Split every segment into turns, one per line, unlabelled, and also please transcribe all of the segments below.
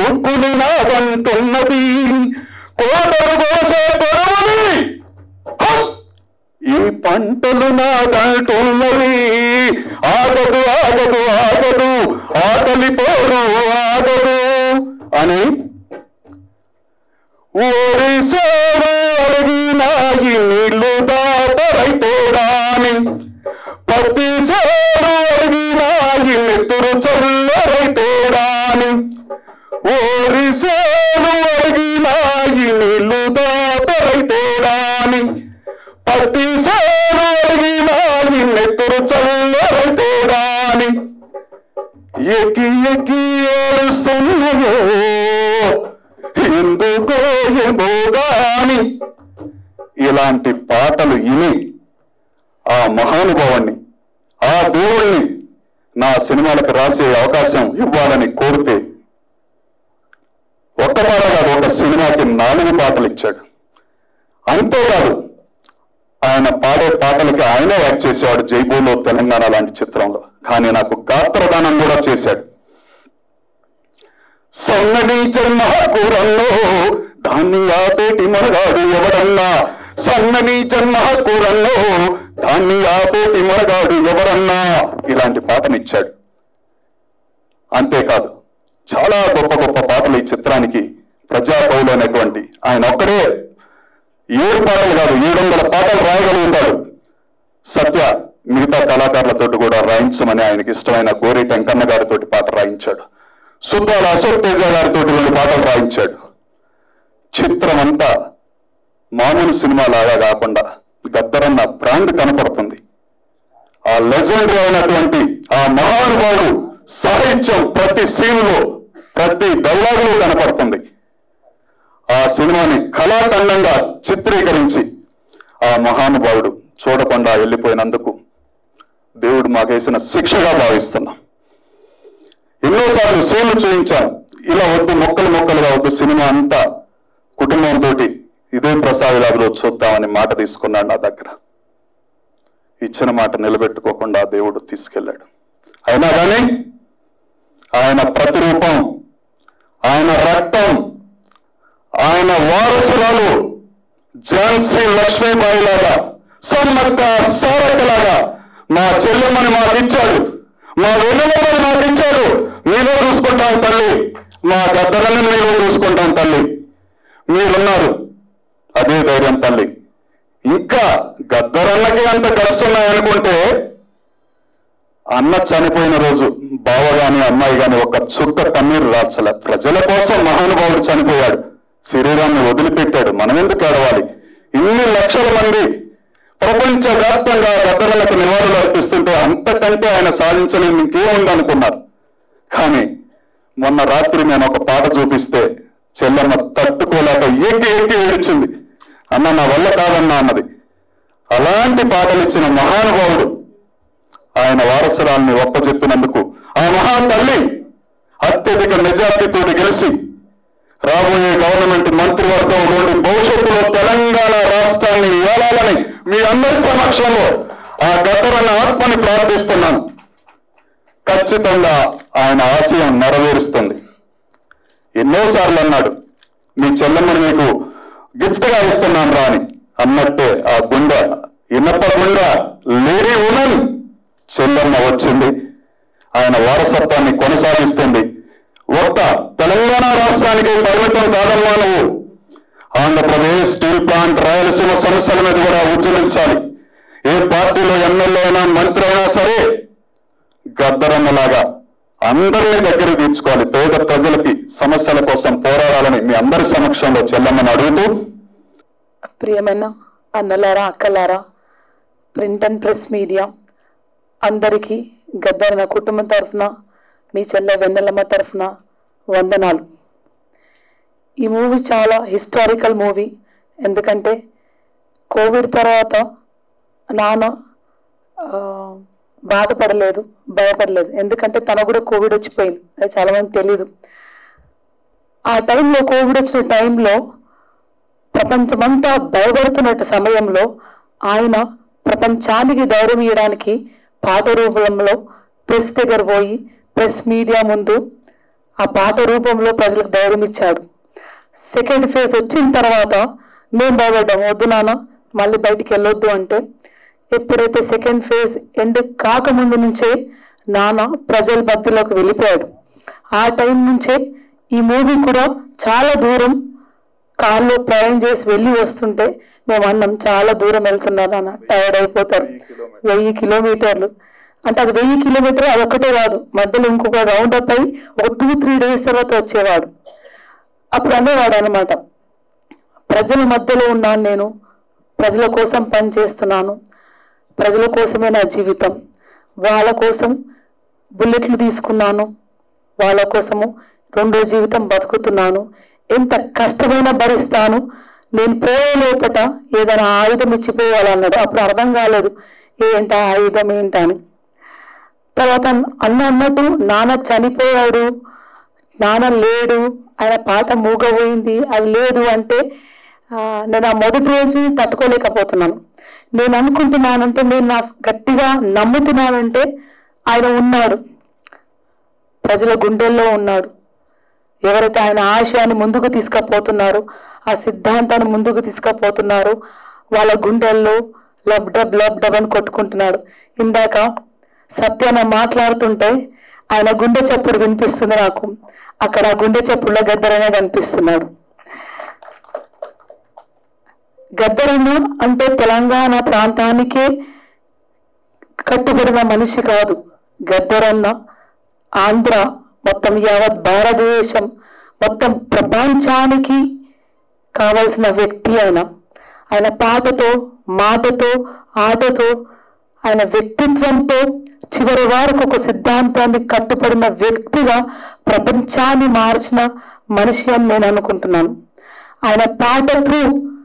ఉక్కుని నాదంటున్నది కోటలు కోసే పొరవని హం! ఈ పంటలు నాదంటున్నవి ఆగదు ఆగదు ఆగదు ఆకలి పోరు ఆగదు అని ఓడిసారా అడిగినాయి నీళ్లు దాటరైతోడాని పత్తిసారా అడిగినాయి నెత్తురు చల్లరైతోడాని ఓడిసారు అడిగినాయి నీళ్లు దాటరైతోడాని పత్తిసారు అడిగినాయి నెత్తురు చల్లరైతోడాని ఎక్కి ఎక్కి ఏడుస్తున్నాయో ఎందుకో ఏమో గాని ఇలాంటి పాటలు విని ఆ మహానుభావాన్ని ఆ దేవుణ్ణి నా సినిమాలకు రాసే అవకాశం ఇవ్వాలని కోరితే ఒక్క పాట కాదు ఒక సినిమాకి నాలుగు పాటలు ఇచ్చాడు అంతేకాదు ఆయన పాడే పాటలకి ఆయనే యాక్ట్ చేసేవాడు జైబోలో తెలంగాణ లాంటి చిత్రంలో కానీ నాకు గాత్రదానం కూడా చేశాడు సన్నని జన్మ కూరల్లో దాన్ని ఆపేటి మరగాడు ఎవరన్నా సన్నని జన్మ కూరల్లో దాన్ని ఆపేటి మరగాడు ఎవరన్నా ఇలాంటి పాటనిచ్చాడు అంతేకాదు చాలా గొప్ప గొప్ప పాటలు ఈ చిత్రానికి ప్రజాకవులు అనేటువంటి ఆయన ఒక్కడే ఏడు పాటలు కాదు ఏడు వందల పాటలు రాయగలుగుతాడు సత్య మిగతా కళాకారులతోటి కూడా రాయించమని ఆయనకి ఇష్టమైన గోరి టెంకన్న గారితోటి పాట రాయించాడు సుబ్బాల అశోక్ తేజ గారితో రెండు పాటలు రాయించాడు చిత్రం అంతా మామూలు సినిమా లాగా కాకుండా గద్దరన్న బ్రాండ్ కనపడుతుంది ఆ లెజెండరీ అయినటువంటి ఆ మహానుభావుడు సాహిత్యం ప్రతి సీన్లో ప్రతి డైలాగులో కనపడుతుంది ఆ సినిమాని కళాఖండంగా చిత్రీకరించి ఆ మహానుభావుడు చూడకుండా వెళ్ళిపోయినందుకు దేవుడు మాకేసిన శిక్షగా భావిస్తున్నాం ఎన్నోసార్లు సీన్లు చూపించాను ఇలా వద్దు మొక్కలు మొక్కలుగా వద్దు సినిమా అంతా కుటుంబంతో ఇదే ప్రసాద్ లాగులో చూద్దామని మాట తీసుకున్నాడు నా దగ్గర ఇచ్చిన మాట నిలబెట్టుకోకుండా దేవుడు తీసుకెళ్ళాడు అయినా కానీ ఆయన ప్రతిరూపం ఆయన రక్తం ఆయన వారసురాలు ఝాన్సీ లక్ష్మీబాయి లాగా సమ్మక్క సారక్క లాగా మా చెల్లెమ్మని మాకు ఇచ్చాడు మా వెనుమని మాకు ఇచ్చాడు మీలో చూసుకుంటాం తల్లి మా గద్దరని మీలో చూసుకుంటాం తల్లి మీరున్నారు అదే ధైర్యం తల్లి ఇంకా గద్దరన్నకి అంత ఖర్చు ఉన్నాయనుకుంటే అన్న చనిపోయిన రోజు బావ గాని అమ్మాయి గాని ఒక చుక్క కన్నీరు రాల్చలే ప్రజల కోసం మహానుభావుడు చనిపోయాడు శరీరాన్ని వదిలిపెట్టాడు మనం ఎందుకు ఏడవాలి ఇన్ని లక్షల మంది ప్రపంచవ్యాప్తంగా గద్దరలకు నివాళులు అర్పిస్తుంటే అంతకంటే ఆయన సాధించలేని ఇంకేముందనుకున్నారు కానీ మొన్న రాత్రి నేను ఒక పాట చూపిస్తే చెల్లమ్మ తట్టుకోలేక ఏకి ఏకి ఏడిచింది అన్న నా వల్ల కాదన్నా అన్నది అలాంటి పాటలు ఇచ్చిన మహానుభావుడు ఆయన వారసురాల్ని ఒప్పజెప్పినందుకు ఆ మహా తల్లి అత్యధిక మెజార్టీతో గెలిచి రాబోయే గవర్నమెంట్ మంత్రివర్గం నుండి భవిష్యత్తులో తెలంగాణ రాష్ట్రాన్ని ఏలాలని మీ అందరి సమక్షంలో ఆ గతరన్న ఆత్మని ప్రార్థిస్తున్నాను ఖచ్చితంగా ఆయన ఆశయం నెరవేరుస్తుంది ఎన్నోసార్లు అన్నాడు మీ చెల్లెమ్మని మీకు గిఫ్ట్ గా ఇస్తున్నాను రా అని అన్నట్టే ఆ గుండె ఇనప గుండె లేడీ ఉమెన్ చెల్లెమ్మ వచ్చింది ఆయన వారసత్వాన్ని కొనసాగిస్తుంది ఒక్క తెలంగాణ రాష్ట్రానికి పరిమితం కాదమ్మా నువ్వు ఆంధ్రప్రదేశ్ స్టీల్ ప్లాంట్ రాయలసీమ సమస్యల మీద కూడా ఉద్యమించాలి ఏ పార్టీలో ఎమ్మెల్యే అయినా మంత్రి అయినా సరే గద్దరన్నలాగా అందరినీ దగ్గర తీర్చుకోవాలి పేద ప్రజలకి సమస్యల కోసం పోరాడాలని మీ అందరి సమక్షంలో చెల్లమ్మని అడుగుతూ
ప్రియమైన అన్నలారా అక్కలారా ప్రింట్ అండ్ ప్రెస్ మీడియా అందరికీ గద్దర్ నా కుటుంబం తరఫున మీ చెల్లె వెన్నెలమ్మ తరఫున వందనాలు ఈ మూవీ చాలా హిస్టారికల్ మూవీ ఎందుకంటే కోవిడ్ తర్వాత నాన్న ఆ, బాధపడలేదు భయపడలేదు ఎందుకంటే తన కూడా కోవిడ్ వచ్చిపోయింది అది చాలా మంది తెలీదు ఆ టైంలో కోవిడ్ వచ్చిన టైంలో ప్రపంచమంతా భయపడుతున్న సమయంలో ఆయన ప్రపంచానికి ధైర్యం ఇవ్వడానికి పాట రూపంలో ప్రెస్ దగ్గర పోయి ప్రెస్ మీడియా ముందు ఆ పాట రూపంలో ప్రజలకు ధైర్యం ఇచ్చాడు సెకండ్ ఫేజ్ వచ్చిన తర్వాత మేము భయపడ్డాము వద్దు నాన్న మళ్ళీ బయటికి వెళ్ళొద్దు అంటే ఎప్పుడైతే సెకండ్ ఫేజ్ ఎండ్ కాకముందు నుంచే నాన్న ప్రజల మధ్యలోకి వెళ్ళిపోయాడు ఆ టైం నుంచే ఈ మూవీ కూడా చాలా దూరం కార్లో ప్రయాణం చేసి వెళ్ళి వస్తుంటే మేము అన్నం చాలా దూరం వెళ్తున్నారు అన్న టైర్డ్ అయిపోతారు వెయ్యి కిలోమీటర్లు అంటే అది వెయ్యి కిలోమీటర్ అది ఒకటే కాదు మధ్యలో ఇంకొక రౌండ్ అప్ అయి ఒక టూ త్రీ డేస్ తర్వాత వచ్చేవాడు అప్పుడు అనేవాడు అనమాట ప్రజల మధ్యలో ఉన్నాను నేను ప్రజల కోసం పని చేస్తున్నాను ప్రజల కోసమే నా జీవితం వాళ్ళ కోసం బుల్లెట్లు తీసుకున్నాను వాళ్ళ కోసము రెండో జీవితం బతుకుతున్నాను ఎంత కష్టమైనా భరిస్తాను నేను పోయే లోపట ఏదైనా ఆయుధం ఇచ్చిపోవాలన్నాడు అప్పుడు అర్థం కాలేదు ఏంట ఆయుధం ఏంటని తర్వాత అన్న అన్నట్టు నాన్న చనిపోయాడు నాన్న లేడు ఆయన పాట మూగబోయింది అది లేదు అంటే ఆ, నేను ఆ మొదటి రోజు తట్టుకోలేకపోతున్నాను నేను అనుకుంటున్నానంటే నేను నా గట్టిగా నమ్ముతున్నానంటే ఆయన ఉన్నాడు ప్రజల గుండెల్లో ఉన్నాడు ఎవరైతే ఆయన ఆశయాన్ని ముందుకు తీసుకుపోతున్నారో ఆ సిద్ధాంతాన్ని ముందుకు తీసుకుపోతున్నారో వాళ్ళ గుండెల్లో లబ్ డబ్ లబ్ డబ్ అని కొట్టుకుంటున్నాడు ఇందాక సత్యాన మాట్లాడుతుంటే ఆయన గుండె చప్పుడు వినిపిస్తుంది నాకు అక్కడ ఆ గుండె చప్పుడులో గద్దరనే కనిపిస్తున్నాడు గద్దరన్న అంటే తెలంగాణ ప్రాంతానికే కట్టుబడిన మనిషి కాదు గద్దరన్న ఆంధ్ర మొత్తం యావత్ భారతదేశం మొత్తం ప్రపంచానికి కావలసిన వ్యక్తి ఆయన ఆయన పాటతో మాటతో ఆటతో ఆయన వ్యక్తిత్వంతో చివరి వరకు ఒక సిద్ధాంతాన్ని కట్టుబడిన వ్యక్తిగా ప్రపంచాన్ని మార్చిన మనిషి అని నేను అనుకుంటున్నాను ఆయన పాట త్రూ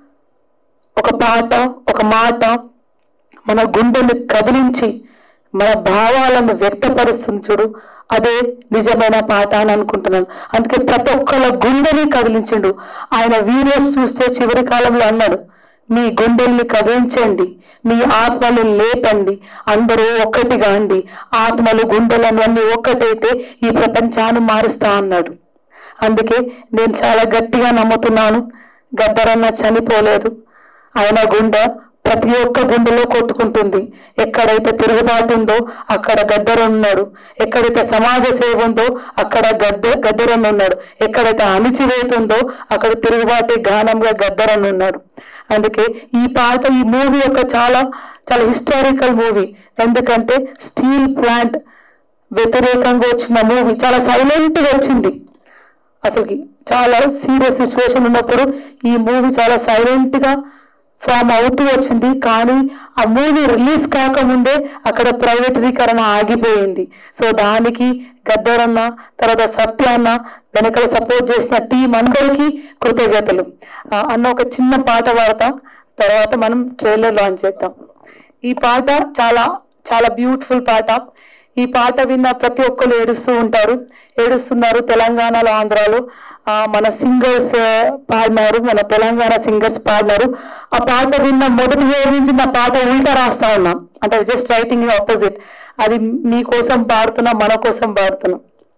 ఒక పాట ఒక మాట మన గుండెని కదిలించి మన భావాలను వ్యక్తపరుస్తుంది చూడు అదే నిజమైన పాట అని అనుకుంటున్నాను అందుకే ప్రతి ఒక్కళ్ళ గుండెని కదిలించిండు ఆయన వీడియోస్ చూస్తే చివరి కాలంలో అన్నాడు మీ గుండెల్ని కదిలించండి మీ ఆత్మలు లేపండి అందరూ ఒక్కటిగా అండి ఆత్మలు గుండెలను అన్ని ఒక్కటైతే ఈ ప్రపంచాన్ని మారుస్తా అన్నాడు అందుకే నేను చాలా గట్టిగా నమ్ముతున్నాను గద్దరన్న చనిపోలేదు ఆయన గుండె ప్రతి ఒక్క గుండెలో కొట్టుకుంటుంది ఎక్కడైతే తిరుగుబాటు ఉందో అక్కడ గద్దరన్ ఉన్నాడు ఎక్కడైతే సమాజ సేవ ఉందో అక్కడ గద్ద గద్దరన్ ఉన్నాడు ఎక్కడైతే అణిచివేత ఉందో అక్కడ తిరుగుబాటు గానంగా గద్దరన్ ఉన్నాడు అందుకే ఈ పాట ఈ మూవీ యొక్క చాలా చాలా హిస్టారికల్ మూవీ ఎందుకంటే స్టీల్ ప్లాంట్ వ్యతిరేకంగా వచ్చిన మూవీ చాలా సైలెంట్ గా వచ్చింది అసలుకి చాలా సీరియస్ సిచ్యువేషన్ ఉన్నప్పుడు ఈ మూవీ చాలా సైలెంట్ గా ఫామ్ అవుతూ వచ్చింది కానీ ఆ మూవీ రిలీజ్ కాకముందే అక్కడ ప్రైవేటీకరణ ఆగిపోయింది సో దానికి గద్దరన్న తర్వాత సత్య అన్న వెనకాల సపోర్ట్ చేసిన టీం అందరికీ కృతజ్ఞతలు ఆ, అన్న ఒక చిన్న పాట పాడతా తర్వాత మనం ట్రైలర్ లాంచ్ చేద్దాం ఈ పాట చాలా చాలా బ్యూటిఫుల్ పాట ఈ పాట విన్న ప్రతి ఒక్కరు ఏడుస్తూ ఉంటారు ఏడుస్తున్నారు తెలంగాణలో ఆంధ్రాలో ఆ, మన సింగర్స్ పాడినారు మన తెలంగాణ సింగర్స్ పాడినారు ఆ పాట విన్న మొదటి రోజు నుంచి నా పాట ఉల్టా రాస్తా ఉన్నా అంటే జస్ట్ రైటింగ్ ఆపోజిట్ అది మీకోసం పాడుతున్నా మన కోసం పాడుతున్నా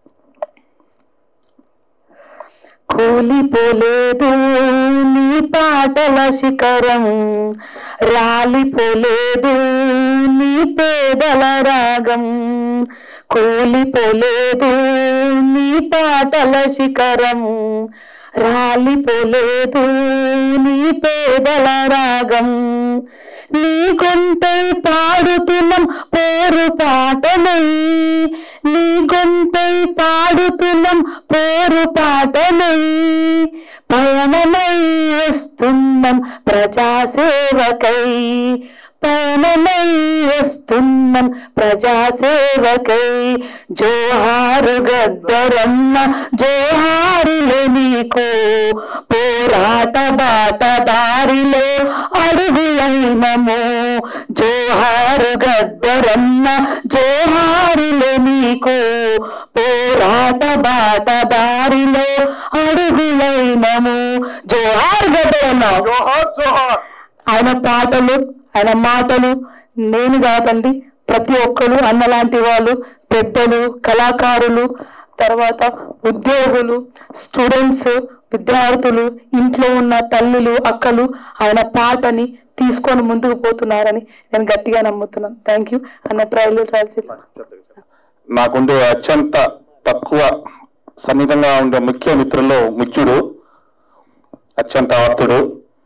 కూలిపోలేదు నీ పాటల శిఖరం రాలిపోలేదు నీ పేదల రాగం కూలిపోలేదు నీ పాటల శిఖరం రాలిపోలేదు నీ పేదల రాగం నీ గొంతై పాడుతున్నాం పోరు పాటనై నీ గొంతై పాడుతున్నాం పోరు పాటనై పయనమై వస్తున్నాం ప్రజాసేవకై పయనమై వస్తున్నాం ప్రజాసేవకై జోహారు గద్దరన్న జోహారులు నీకు పోరాట బాట దారిలో అడుగులైనము జోహారు గద్దరన్న జోహారులు నీకు పోరాట బాట దారిలో అడుగులైనము జోహార్ గద్దరన్న
జోహార్ జోహార్
ఆయన పాటలు ఆయన మాటలు నేను కాదండి ప్రతి ఒక్కరు అన్నలాంటి వాళ్ళు పెద్దలు కళాకారులు తర్వాత ఉద్యోగులు స్టూడెంట్స్ విద్యార్థులు ఇంట్లో ఉన్న తల్లులు అక్కలు ఆయన పాటని తీసుకొని ముందుకు పోతున్నారని నేను గట్టిగా నమ్ముతున్నాను థ్యాంక్ యూ అన్న ట్రైలర్ రాజు
నాకుండే అత్యంత తక్కువ సన్నిహితంగా ఉండే ముఖ్య మిత్రుల్లో ముఖ్యుడు అత్యంత ఆప్తుడు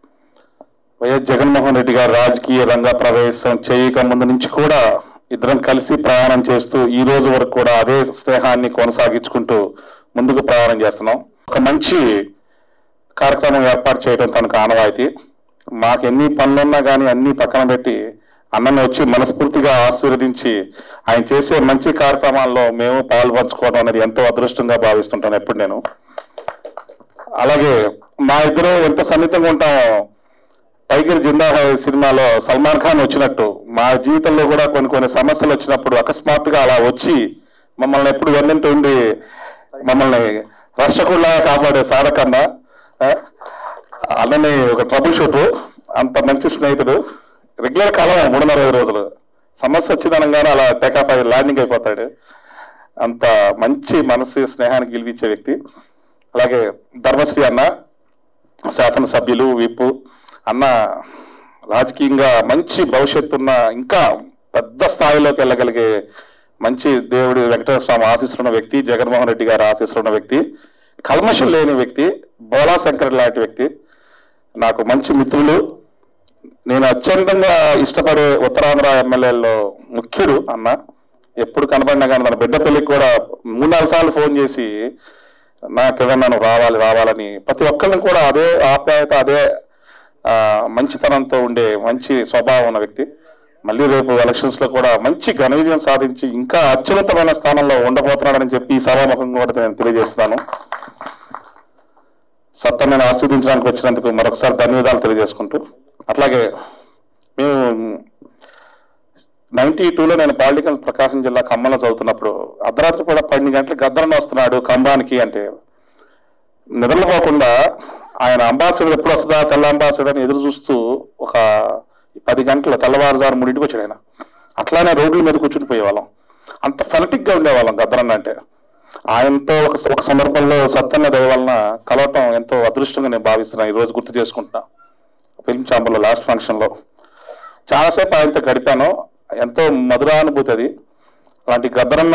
వైఎస్ జగన్మోహన్ రెడ్డి గారు రాజకీయ రంగ ప్రవేశం చేయక ముందు నుంచి కూడా ఇద్దరం కలిసి ప్రయాణం చేస్తూ ఈ రోజు వరకు కూడా అదే స్నేహాన్ని కొనసాగించుకుంటూ ముందుకు ప్రయాణం చేస్తున్నాం ఒక మంచి కార్యక్రమం ఏర్పాటు చేయడం తనకు ఆనవాయితీ మాకు ఎన్ని పనులున్నా కానీ అన్ని పక్కన పెట్టి అన్నను వచ్చి మనస్ఫూర్తిగా ఆశీర్వదించి ఆయన చేసే మంచి కార్యక్రమాల్లో మేము పాలు పంచుకోవడం అనేది ఎంతో అదృష్టంగా భావిస్తుంటాను ఎప్పుడు నేను అలాగే మా ఇద్దరు ఎంత సన్నిహితంగా ఉంటామో టైగర్ జిందా హై సినిమాలో సల్మాన్ ఖాన్ వచ్చినట్టు మా జీవితంలో కూడా కొన్ని కొన్ని సమస్యలు వచ్చినప్పుడు అకస్మాత్తుగా అలా వచ్చి మమ్మల్ని ఎప్పుడు వెన్నంటూ ఉండి మమ్మల్ని రక్షకుల్లాగా కాపాడే సారకన్నా ఆ, అన్నని ఒక ట్రబుల్ షూటర్ అంత మంచి స్నేహితుడు రెగ్యులర్ కాలం మూడున్నర ఐదు రోజులు సమస్య వచ్చిందనగానే అలా టేకాఫ్ అయ్యి ల్యాండింగ్ అయిపోతాడు అంత మంచి మనసు స్నేహానికి గెలిపించే వ్యక్తి అలాగే ధర్మశ్రీ అన్న శాసనసభ్యులు విప్పు అన్న రాజకీయంగా మంచి భవిష్యత్తు ఉన్న ఇంకా పెద్ద స్థాయిలోకి వెళ్ళగలిగే మంచి దేవుడి వెంకటేశ్వర స్వామి ఆశిస్తున్న వ్యక్తి జగన్మోహన్ రెడ్డి గారు ఆశిస్తున్న వ్యక్తి కల్మషం లేని వ్యక్తి బోలా శంకర్ లాంటి వ్యక్తి నాకు మంచి మిత్రులు నేను అత్యంతంగా ఇష్టపడే ఉత్తరాంధ్ర ఎమ్మెల్యేల్లో ముఖ్యుడు అన్న ఎప్పుడు కనబడినా కానీ మన బిడ్డ పెళ్లికి కూడా మూడు నాలుగు సార్లు ఫోన్ చేసి నాకేదన్నా నువ్వు రావాలి రావాలని ప్రతి ఒక్కరిని కూడా అదే ఆప్యాయత అదే ఆ, మంచితనంతో ఉండే మంచి స్వభావం ఉన్న వ్యక్తి మళ్ళీ రేపు ఎలక్షన్స్ లో కూడా మంచి ఘన విజయం సాధించి ఇంకా అత్యున్నతమైన స్థానంలో ఉండబోతున్నాడని చెప్పి ఈ సభాముఖంగా కూడా నేను తెలియజేస్తున్నాను సత్తన్నని ఆస్వాదించడానికి వచ్చినందుకు మరొకసారి ధన్యవాదాలు తెలియజేసుకుంటూ అట్లాగే మేము నైన్టీ టూలో నేను పాలిటికల్ ప్రకాశం జిల్లా ఖమ్మంలో చదువుతున్నప్పుడు అర్ధరాత్రి కూడా పన్నెండు గంటలకు గద్దరన్న వస్తున్నాడు ఖమ్మానికి అంటే నిద్రపోకుండా ఆయన అంబాసిడర్ ఎప్పుడు వస్తుందా తెల్ల అంబాసిడర్ అని ఎదురు చూస్తూ ఒక పది గంటల తెల్లవారుజారు మూడింటికి వచ్చాడు ఆయన అట్లానే రోడ్ల మీద కూర్చుని పోయేవాళ్ళం అంత ఫెనటిక్ గా ఉండేవాళ్ళం గద్దరన్న అంటే ఆయనతో ఒక ఒక సందర్భంలో సత్తన్న దయ వలన కలవటం ఎంతో అదృష్టంగా నేను భావిస్తున్నాను ఈ రోజు గుర్తు చేసుకుంటున్నా ఫిల్మ్ ఛాంబర్లో లాస్ట్ ఫంక్షన్ లో చాలాసేపు ఆయనతో గడిపాను ఎంతో మధురానుభూతి అది అలాంటి గద్దరన్న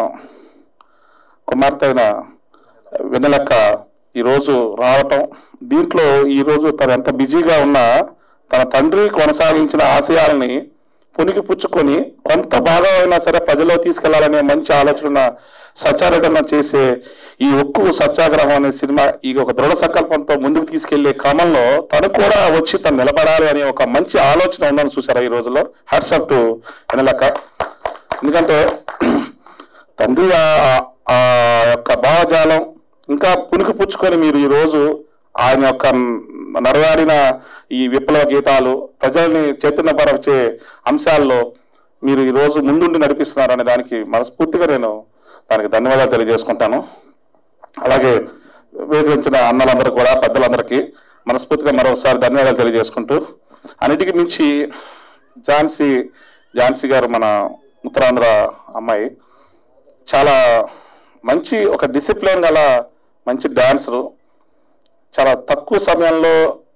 కుమార్తె అయిన వెన్నెలక్క ఈరోజు రావటం దీంట్లో ఈరోజు తను ఎంత బిజీగా ఉన్నా తన తండ్రి కొనసాగించిన ఆశయాల్ని పునికి పుచ్చుకొని కొంత భాగం అయినా సరే ప్రజల్లో తీసుకెళ్లాలనే మంచి ఆలోచన సత్యారటన చేసే ఈ ఉక్కు సత్యాగ్రహం అనే సినిమా ఈ ఒక దృఢ సంకల్పంతో ముందుకు తీసుకెళ్లే క్రమంలో తను కూడా వచ్చి తను నిలబడాలి అనే ఒక మంచి ఆలోచన ఉందని చూసారా ఈ రోజుల్లో హ్యాట్సప్ టు వెనలక్క ఎందుకంటే తండ్రి ఆ- ఆ యొక్క భావజాలం ఇంకా పునికి పుచ్చుకొని మీరు ఈ రోజు ఆయన యొక్క నడవాడిన ఈ విప్లవ గీతాలు ప్రజల్ని చైతన్యపరచే అంశాల్లో మీరు ఈ రోజు ముందుండి నడిపిస్తున్నారు అనే దానికి మనస్ఫూర్తిగా నేను దానికి ధన్యవాదాలు తెలియజేసుకుంటాను అలాగే వేదించిన అన్నలందరూ కూడా పెద్దలందరికీ మనస్ఫూర్తిగా మరోసారి ధన్యవాదాలు తెలియజేసుకుంటూ అన్నిటికీ మించి ఝాన్సీ ఝాన్సీ గారు మన ఉత్తరాంధ్ర అమ్మాయి చాలా మంచి ఒక డిసిప్లిన్ గల మంచి డాన్సరు చాలా తక్కువ సమయంలో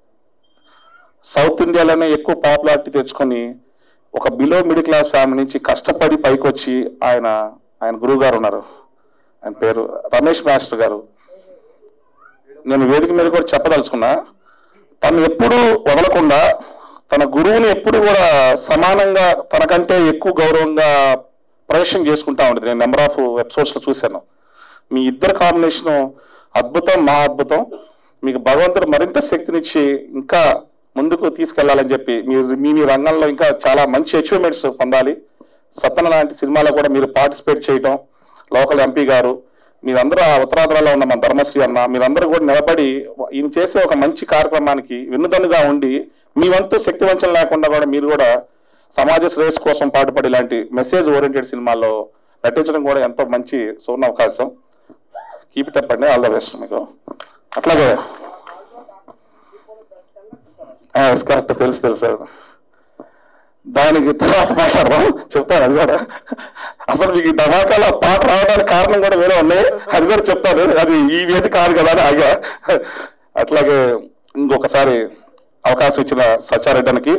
సౌత్ ఇండియాలోనే ఎక్కువ పాపులారిటీ తెచ్చుకొని ఒక బిలో మిడిల్ క్లాస్ ఫ్యామిలీ నుంచి కష్టపడి పైకి వచ్చి ఆయన ఆయన గురువు గారు ఉన్నారు ఆయన పేరు రమేష్ మాస్టర్ గారు నేను వేదిక మీద కూడా చెప్పదలుచుకున్నా తను ఎప్పుడూ వదలకుండా తన గురువుని ఎప్పుడు కూడా సమానంగా తనకంటే ఎక్కువ గౌరవంగా ప్రవేశం చేసుకుంటా ఉండేది నేను నెంబర్ ఆఫ్ ఎపిసోడ్స్ లో చూశాను మీ ఇద్దరు కాంబినేషన్ అద్భుతం మా అద్భుతం మీకు భగవంతుడు మరింత శక్తినిచ్చి ఇంకా ముందుకు తీసుకెళ్లాలని చెప్పి మీరు మీ మీ రంగంలో ఇంకా చాలా మంచి అచీవ్మెంట్స్ పొందాలి సత్తన లాంటి సినిమాలో కూడా మీరు పార్టిసిపేట్ చేయడం లోకల్ ఎంపీ గారు మీరందరూ ఆ ఉత్తరాంధ్రలో ఉన్న మన ధర్మశ్రీ అన్న మీరందరూ కూడా నిలబడి ఈయన చేసే ఒక మంచి కార్యక్రమానికి వెన్నుదన్నుగా ఉండి మీ వంతు శక్తి వంచన లేకుండా కూడా మీరు కూడా సమాజ శ్రేయస్ కోసం పాటుపడి ఇలాంటి మెసేజ్ ఓరియంటెడ్ సినిమాల్లో నటించడం కూడా ఎంతో మంచి సువర్ణ అవకాశం కీప్ ఇట్ అప్ అండి ఆల్ ద బెస్ట్ మీకు అట్లాగే కరెక్ట్ తెలుసు తెలుసు దానికి తర్వాత మాట్లాడదాం చెప్తాను అది కూడా అసలు మీకు ఈ ధమాకాల పాట రావడానికి కారణం కూడా వేరే ఉన్నాయి అది కూడా చెప్తాను అది ఈ వేది కాదు కదా అని ఆగా అట్లాగే ఇంకొకసారి అవకాశం ఇచ్చిన సత్యారెడ్డనికి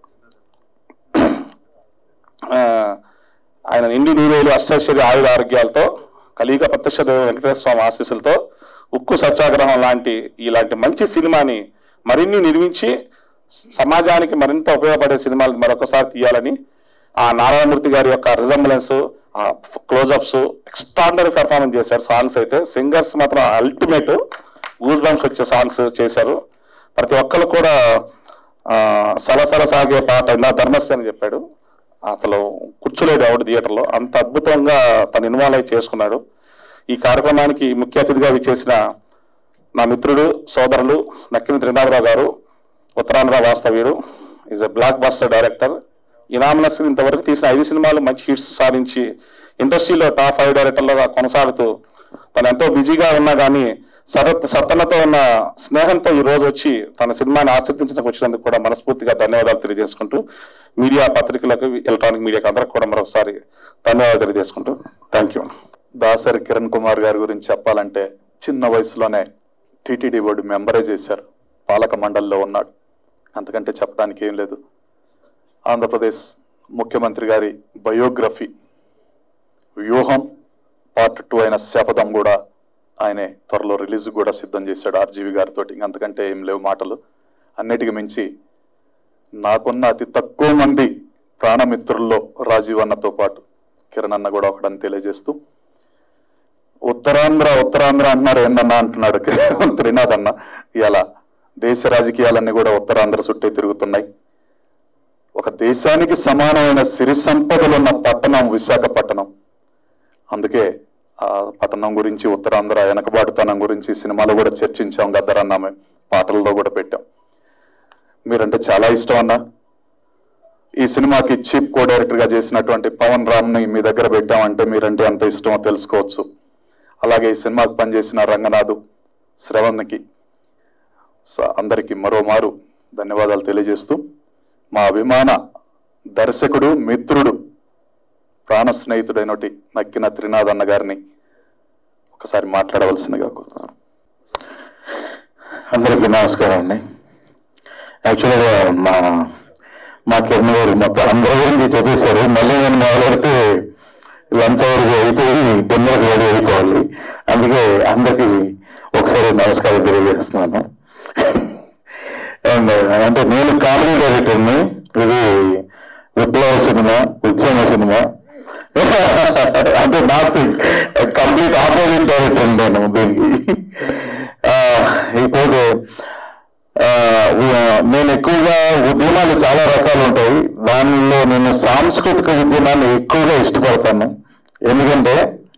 ఆ, ఆయన నిండి నూరేలు అష్టైశ్వర్య ఆయుధ ఆరోగ్యాలతో కలియుగ ప్రత్యక్ష దేవ వెంకటేశ్వర స్వామి ఆశీస్సులతో ఉక్కు సత్యాగ్రహం లాంటి ఇలాంటి మంచి సినిమాని మరిన్ని నిర్మించి సమాజానికి మరింత ఉపయోగపడే సినిమాలు మరొకసారి తీయాలని ఆ నారాయణమూర్తి గారి యొక్క రిజంబలెన్స్ ఆ క్లోజప్స్ ఎక్స్ట్రాడనరీ పెర్ఫార్మెన్స్ చేశారు సాంగ్స్ అయితే సింగర్స్ మాత్రం అల్టిమేట్ గూస్ బంప్స్ వచ్చే సాంగ్స్ చేశారు ప్రతి ఒక్కరు కూడా ఆ, సలసల సాగే పాట ఇలా ధర్మస్థ అని చెప్పాడు అసలు కూర్చోలేడు ఆవిడ థియేటర్లో అంత అద్భుతంగా తను ఇన్వాల్వ్ అయి చేసుకున్నాడు ఈ కార్యక్రమానికి ముఖ్య అతిథిగా విచ్చేసిన నా మిత్రుడు సోదరులు నక్కిన త్రినాథరావు గారు ఉత్తరాంధ్ర వాస్తవ్యుడు is a blockbuster director unanimous ఇంతవరకు తీసిన ఐదు సినిమాలు మంచి హిట్స్ సాధించి ఇండస్ట్రీలో టాప్ ఫైవ్ డైరెక్టర్లుగా కొనసాగుతూ తను ఎంతో బిజీగా ఉన్నా కానీ సరత్ సత్తనతో ఉన్న స్నేహంతో ఈ రోజు వచ్చి తన సినిమాని ఆశీర్దించడానికి వచ్చినందుకు కూడా మనస్ఫూర్తిగా ధన్యవాదాలు తెలియజేసుకుంటూ మీడియా పత్రికలకు ఎలక్ట్రానిక్ మీడియాకి అందరికి కూడా మరొకసారి ధన్యవాదాలు తెలియజేసుకుంటూ థ్యాంక్ యూ దాసరి కిరణ్ కుమార్ గారి గురించి చెప్పాలంటే చిన్న వయసులోనే టీటీడీ బోర్డు మెంబరే చేశారు పాలక మండలిలో ఉన్నాడు అంతకంటే చెప్పడానికి ఏం లేదు ఆంధ్రప్రదేశ్ ముఖ్యమంత్రి గారి బయోగ్రఫీ వ్యూహం పార్ట్ టూ అయిన శపథం కూడా ఆయనే త్వరలో రిలీజ్ కూడా సిద్ధం చేశాడు ఆర్జీవి గారితో అంతకంటే ఏం లేవు మాటలు అన్నిటికి మించి నాకున్న అతి తక్కువ మంది ప్రాణమిత్రుల్లో రాజీవ్ అన్నతో పాటు కిరణ్ అన్న కూడా ఒకడని తెలియజేస్తూ ఉత్తరాంధ్ర ఉత్తరాంధ్ర అంటున్నారు ఏందన్నా అంటున్నాడు త్రినాథ్ అన్న ఇలా దేశ రాజకీయాలన్నీ కూడా ఉత్తరాంధ్ర చుట్టే తిరుగుతున్నాయి ఒక దేశానికి సమానమైన సిరి సంపదలున్న పట్టణం విశాఖపట్నం అందుకే ఆ పట్టణం గురించి ఉత్తరాంధ్ర వెనకబాటుతనం గురించి సినిమాలో కూడా చర్చించాం గద్దరన్న మేము పాటల్లో కూడా పెట్టాం మీరంటే చాలా ఇష్టం అన్న ఈ సినిమాకి చీఫ్ కో డైరెక్టర్ గా చేసినటువంటి పవన్ రామ్ ని మీ దగ్గర పెట్టామంటే మీరంటే ఎంత ఇష్టమో తెలుసుకోవచ్చు అలాగే ఈ సినిమాకి పనిచేసిన రంగనాథు శ్రవణ్కి స- అందరికీ మరోమారు ధన్యవాదాలు తెలియజేస్తూ మా అభిమాన దర్శకుడు మిత్రుడు ప్రాణ స్నేహితుడైనటి నక్కిన త్రినాథ్ అన్న గారిని ఒకసారి మాట్లాడవలసిందిగా కోరుతున్నాను
అందరికీ నమస్కారం అండి యాక్చువల్గా మా మా కిరణ్ గారు మొత్తం అందరి గురించి చెప్పేశారు మళ్ళీ నేను మొదలెడితే లంచ్ అవర్ అయిపోయి డిన్నర్కి రెడీ అయిపోవాలి అందుకే అందరికీ ఒకసారి నమస్కారం తెలియజేస్తున్నాను అండ్ అంటే నేను కామెడీ డైరెక్టర్ని ఇది విప్లవ సినిమా ఉద్యమ సినిమా అంటే నాకు కంప్లీట్ ఆపోజిట్ డైరెక్టర్ నేను దీనికి ఆ, ఇప్పుడు ఆ, ఉ- నేను ఎక్కువగా ఉద్యమాలు చాలా రకాలు ఉంటాయి దానిలో నేను సాంస్కృతిక ఉద్యమాన్ని ఎక్కువగా ఇష్టపడతాను ఎందుకంటే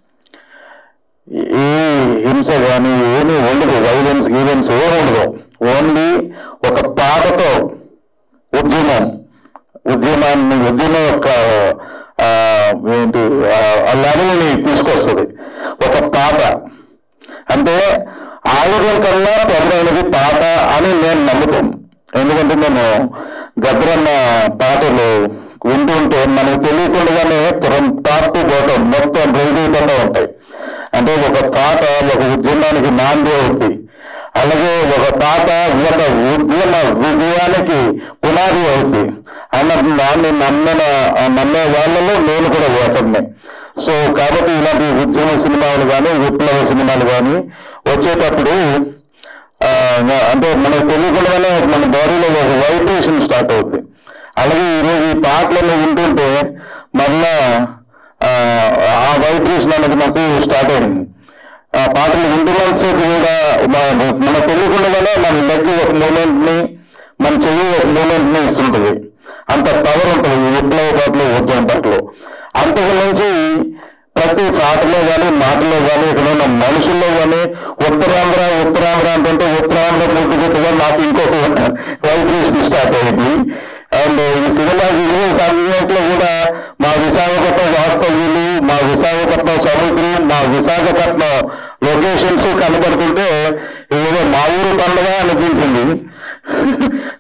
ఏ హింస కానీ ఏమీ ఉండదు వైలెన్స్ గీలెన్స్ ఏమి ఉండదు ఓన్లీ ఒక పాటతో ఉద్యమం ఉద్యమాన్ని ఉద్యమం యొక్క ఆ, ఏంటి ఆ లెవెల్ని తీసుకొస్తుంది ఒక పాట అంటే ఆయుధం కన్నా ప్రబలైనది పాట అని నేను నమ్ముతాను ఎందుకంటే నేను గద్రన్న పాటలు వింటుంటే మనకు తెలియకుండానే టాప్ టు బాటం మొత్తం రైతులతో ఉంటాయి అంటే ఒక పాట ఒక ఉద్యమానికి నాంది అవుతుంది అలాగే ఒక పాట ఒక ఉద్యమ విజయానికి పునాది అవుతుంది అన్న దాన్ని నమ్మిన నమ్మే వాళ్ళలో నేను కూడా ఒకరిని సో కాబట్టి ఇలాంటి ఉద్యమ సినిమాలు కానీ విప్లవ సినిమాలు కానీ వచ్చేటప్పుడు ఆ, అంటే మనకు తెలియకుండానే మన బాడీలో ఒక వైబ్రేషన్ స్టార్ట్ అవుతుంది అలాగే ఈరోజు ఈ పాటలను వింటుంటే మళ్ళా ఆ, ఆ వైబ్రేషన్ అనేది నాకు స్టార్ట్ అయింది ఆ పాటలు వింటున్నంతసేపు కూడా మన- మన తెలియకుండానే మన లెగ్ ఒక మూమెంట్ ని మన చెయ్యి ఒక మూమెంట్ ని ఇస్తుంటుంది అంత పవర్ ఉంటుంది ఈ విప్లవ పాటలు ఉద్యమ పాటలు అంతకు నుంచి ప్రతి పాటలో కానీ మాటలో కానీ ఇక్కడ ఉన్న మనుషుల్లో కానీ ఉత్తరాంధ్ర ఉత్తరాంధ్ర అంటుంటే ఉత్తరాంధ్ర పూర్తిగా నాకు ఇంకొక వైబ్రేషన్ స్టార్ట్ అయింది అండ్ ఈ సినిమా విజయ సమయంలో కూడా మా విశాఖపట్నం వాస్తవ్యులు మా విశాఖపట్నం సముద్రం మా విశాఖపట్నం లొకేషన్స్ కనబడుతుంటే ఏదో మా ఊరు పండుగ అనిపించింది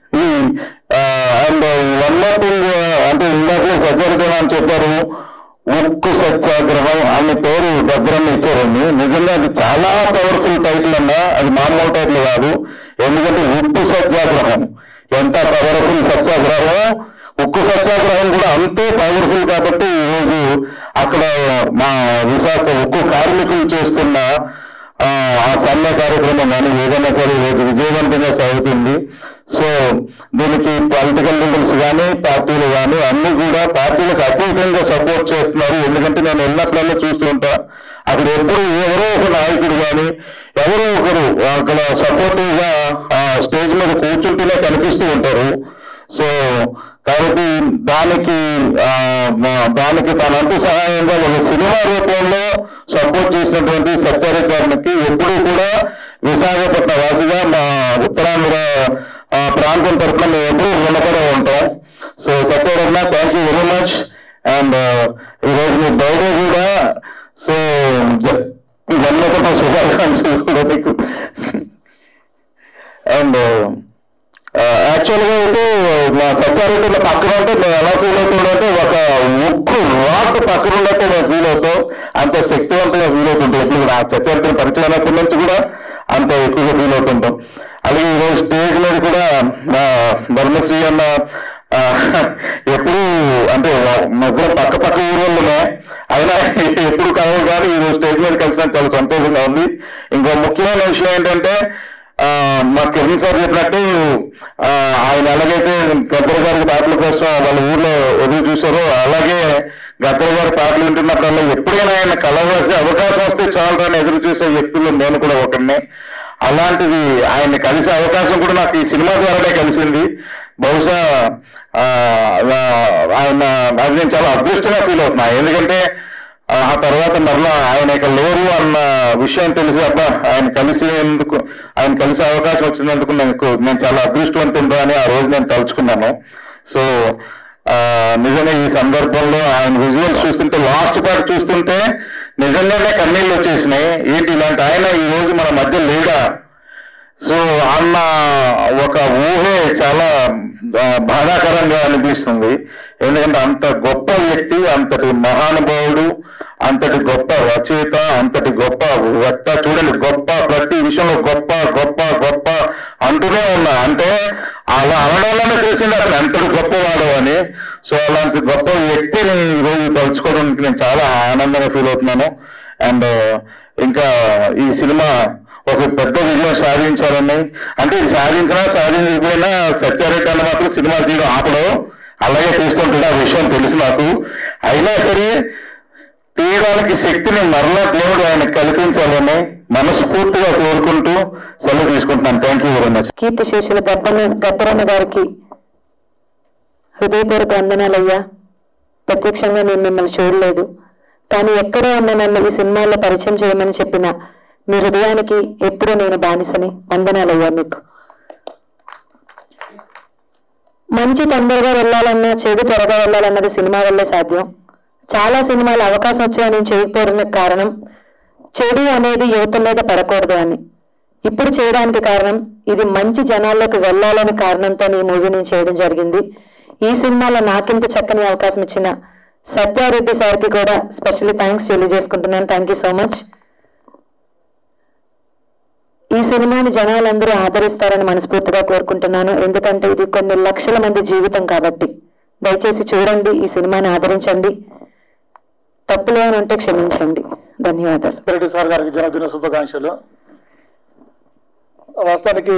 అండ్ వన్ మోర్ థింగ్ అంటే ఇందాక సత్యాగ్రహం అని చెప్పారు ఉక్కు సత్యాగ్రహం అనే పేరు భద్రన్న ఇచ్చారండి నిజంగా అది చాలా పవర్ఫుల్ టైటిల్ అన్న అది మామూలు టైటిల్ కాదు ఎందుకంటే ఉక్కు సత్యాగ్రహం ఎంత పవర్ఫుల్ సత్యాగ్రహం ఉక్కు సత్యాగ్రహం కూడా అంతే పవర్ఫుల్ కాబట్టి ఈరోజు అక్కడ మా విశాఖ ఉక్కు కార్మికులు చేస్తున్న ఆ ఆ సమ్మె కార్యక్రమం కానీ ఏదైనా సరే ఈరోజు విజయవంతంగా సాగుతుంది సో దీనికి పొలిటికల్ లీడర్స్ కానీ పార్టీలు కానీ అన్ని కూడా పార్టీలకు అతీతంగా సపోర్ట్ చేస్తున్నారు ఎందుకంటే నేను వెళ్ళినప్పుడల్లా చూస్తూ ఉంటా అక్కడ ఎప్పుడు ఎవరో ఒక నాయకుడు కానీ ఎవరో ఒకరు అక్కడ సపోర్టివ్ గా ఆ స్టేజ్ మీద కూర్చుంటూనే కనిపిస్తూ ఉంటారు సో కాబట్టి దానికి ఆ, మా- దానికి తనంతు సహాయంగా ఒక సినిమా రూపంలో సపోర్ట్ చేసినటువంటి సత్యారెడ్డి గారికి ఎప్పుడూ కూడా విశాఖపట్నం వాసిగా మా ఉత్తరాంధ్ర ఆ, ప్రాంతం తరఫున మేము ఎప్పుడూ రుణపడే ఉంటాం so Satya Reddy thank you very much and ఈరోజు మీ బర్త్డే కూడా సో జన్మదిన శుభాకాంక్షలు కూడా మీకు అండ్ యాక్చువల్ గా అయితే మా సత్యారెడ్డి పక్కన ఉంటే మేము ఎలా ఫీల్ అవుతుందంటే ఒక ఉక్కు రాడ్ పక్కన ఉన్నట్టే మేము ఫీల్ అవుతాం అంత శక్తివంతంగా ఫీల్ అవుతుంటాం ఎప్పుడు కూడా సత్యారెడ్డి పరిచయం అయినప్పటి నుంచి కూడా అంత ఎక్కువగా ఫీల్ అవుతుంటాం అలాగే ఈరోజు స్టేజ్ మీద కూడా మా ధర్మశ్రీ అన్న ఆ, ఎప్పుడు అంటే మధ్యలో పక్క పక్క ఊరోళ్ళమే అయినా ఎప్పుడు కలవు కానీ ఈరోజు స్టేజ్ మీద కలిసిన చాలా సంతోషంగా ఉంది ఇంకో ముఖ్యమైన విషయం ఏంటంటే ఆ, మా కిరణ్ సార్ చెప్పినట్టు ఆ, ఆయన ఎలాగైతే గద్దర్ గారి పాటల కోసం వాళ్ళ ఊర్లో ఎదురు చూశారో అలాగే గద్దర్ గారి పాటలు వింటున్నప్పుడల్లా ఎప్పుడైనా ఆయన కలవాల్సిన అవకాశం వస్తే చాలు అని ఎదురు చూసే వ్యక్తుల్లో నేను కూడా ఒకరిని అలాంటిది ఆయన్ని కలిసే అవకాశం కూడా నాకు ఈ సినిమా ద్వారానే కలిసింది బహుశా ఆ, ఆ- ఆయన అది నేను చాలా అదృష్టంగా ఫీల్ అవుతున్నా ఎందుకంటే ఆ ఆ తర్వాత మరలా ఆయన ఇక లేరు అన్న విషయం తెలిసి అబ్బా ఆయన కలిసేందుకు ఆయన కలిసే అవకాశం వచ్చినందుకు నాకు నేను చాలా అదృష్టవంతుడు అని ఆ రోజు నేను తలుచుకున్నాను సో ఆ, నిజంగా ఈ సందర్భంలో ఆయన విజువల్స్ చూస్తుంటే లాస్ట్ పార్ట్ చూస్తుంటే నిజంగానే కన్నీళ్ళు వచ్చేసినాయి ఏంటి ఇలాంటి ఆయన ఈ రోజు మన మధ్య లేడా సో అన్న ఒక ఊహే చాలా ఆ, బాధాకరంగా అనిపిస్తుంది ఎందుకంటే అంత గొప్ప వ్యక్తి అంతటి మహానుభావుడు అంతటి గొప్ప రచయిత అంతటి గొప్ప వక్త చూడండి గొప్ప ప్రతి విషయంలో గొప్ప గొప్ప గొప్ప అంటూనే ఉన్నా అంటే అలా అనడంలోనే తెలిసింది అతను ఎంతటి గొప్పవాడు అని సో అలాంటి గొప్ప వ్యక్తిని ఈరోజు తలుచుకోవడానికి నేను చాలా ఆనందంగా ఫీల్ అవుతున్నాను అండ్ ఇంకా ఈ సినిమా ఒక పెద్ద విజయం సాధించాలని అంటే ఇది సాధించినా సాధించకపోయినా సత్యారెడ్డి అన్న మాత్రం సినిమా తీయడం ఆపడం అలాగే తీస్తుంటాడు ఆ విషయం తెలుసు నాకు అయినా సరే తీయడానికి శక్తిని మరలా దేవుడు ఆయన కల్పించాలని మనస్ఫూర్తిగా కోరుకుంటూ సెలవు తీసుకుంటున్నాను thank you very much
Keerthi శేషుల గద్దన గద్దరన్న గారికి హృదయపూర్వక వందనాలయ్యా ప్రత్యక్షంగా నేను మిమ్మల్ని చూడలేదు కానీ ఎక్కడో ఉన్న నన్ను ఈ సినిమాల్లో పరిచయం చేయమని చెప్పిన మీ హృదయానికి ఎప్పుడూ నేను బానిసని వందనాలయ్యా మీకు మంచి తొందరగా వెళ్ళాలన్నా చెడు త్వరగా వెళ్ళాలన్నది సినిమా వల్లే సాధ్యం చాలా సినిమాలు అవకాశం వచ్చా నేను చేయకపోవడానికి కారణం చెడు అనేది యువత మీద పడకూడదు అని ఇప్పుడు చేయడానికి కారణం ఇది మంచి జనాల్లోకి వెళ్ళాలని కారణంతో ఈ మూవీ నేను చేయడం జరిగింది ఈ సినిమాలో నాకింత చక్కని అవకాశం ఇచ్చిన సత్యారెడ్డి సార్కి కూడా స్పెషల్లీ థ్యాంక్స్ తెలియజేసుకుంటున్నాను థ్యాంక్ యూ సో మచ్ ఈ సినిమాని జనాలందరూ ఆదరిస్తారని మనస్ఫూర్తిగా కోరుకుంటున్నాను ఎందుకంటే ఇది కొన్ని లక్షల మంది జీవితం కాబట్టి దయచేసి చూడండి ఈ సినిమాని ఆదరించండి తప్పులు ఏమైనా ఉంటే క్షమించండి ధన్యవాదాలు
రెడ్డి సార్ గారికి జన్మదిన శుభాకాంక్షలు వాస్తవానికి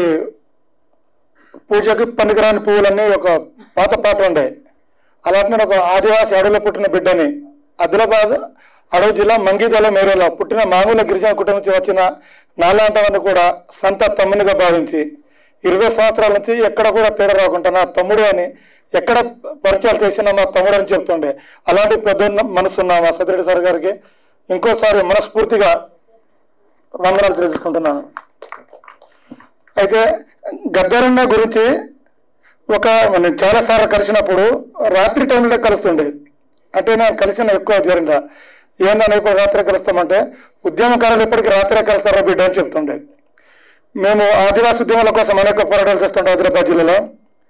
పూజకి పనికిరాని పువ్వులన్నీ ఒక పాత పాట ఉండే అలాంటి నేను ఒక ఆదివాసి అడవిలో పుట్టిన బిడ్డని ఆదిలాబాద్ అడవి జిల్లా మంగీదల మేరేలో పుట్టిన మామూలు గిరిజన కుటుంబం నుంచి వచ్చిన నాలాంటవన్నీ కూడా సంత తమ్మునిగా భావించి ఇరవై సంవత్సరాల నుంచి ఎక్కడ కూడా తేడా రాకుండా నా తమ్ముడు అని ఎక్కడ పరిచయాలు చేసినా మా తమ్ముడు అని చెప్తుండే అలాంటి పెద్ద మనసున్న మా సదిరెడ్డి సార్ గారికి ఇంకోసారి మనస్ఫూర్తిగా వందనాలు తెలుసుకుంటున్నాను అయితే గద్దరన్న గురించి ఒక నేను చాలా సార్లు కలిసినప్పుడు రాత్రి టైంలో కలుస్తుండే అంటే నేను కలిసిన ఎక్కువ జరిగిన ఏందని ఇప్పుడు రాత్రి కలుస్తామంటే ఉద్యమకారులు ఎప్పటికీ రాత్రే కలుస్తారా బిడ్డ అని చెప్తుండే మేము ఆదివాసీ ఉద్యమాల కోసం అనేక పోరాటాలు చేస్తుంటాం ఆదిలాబాద్ జిల్లాలో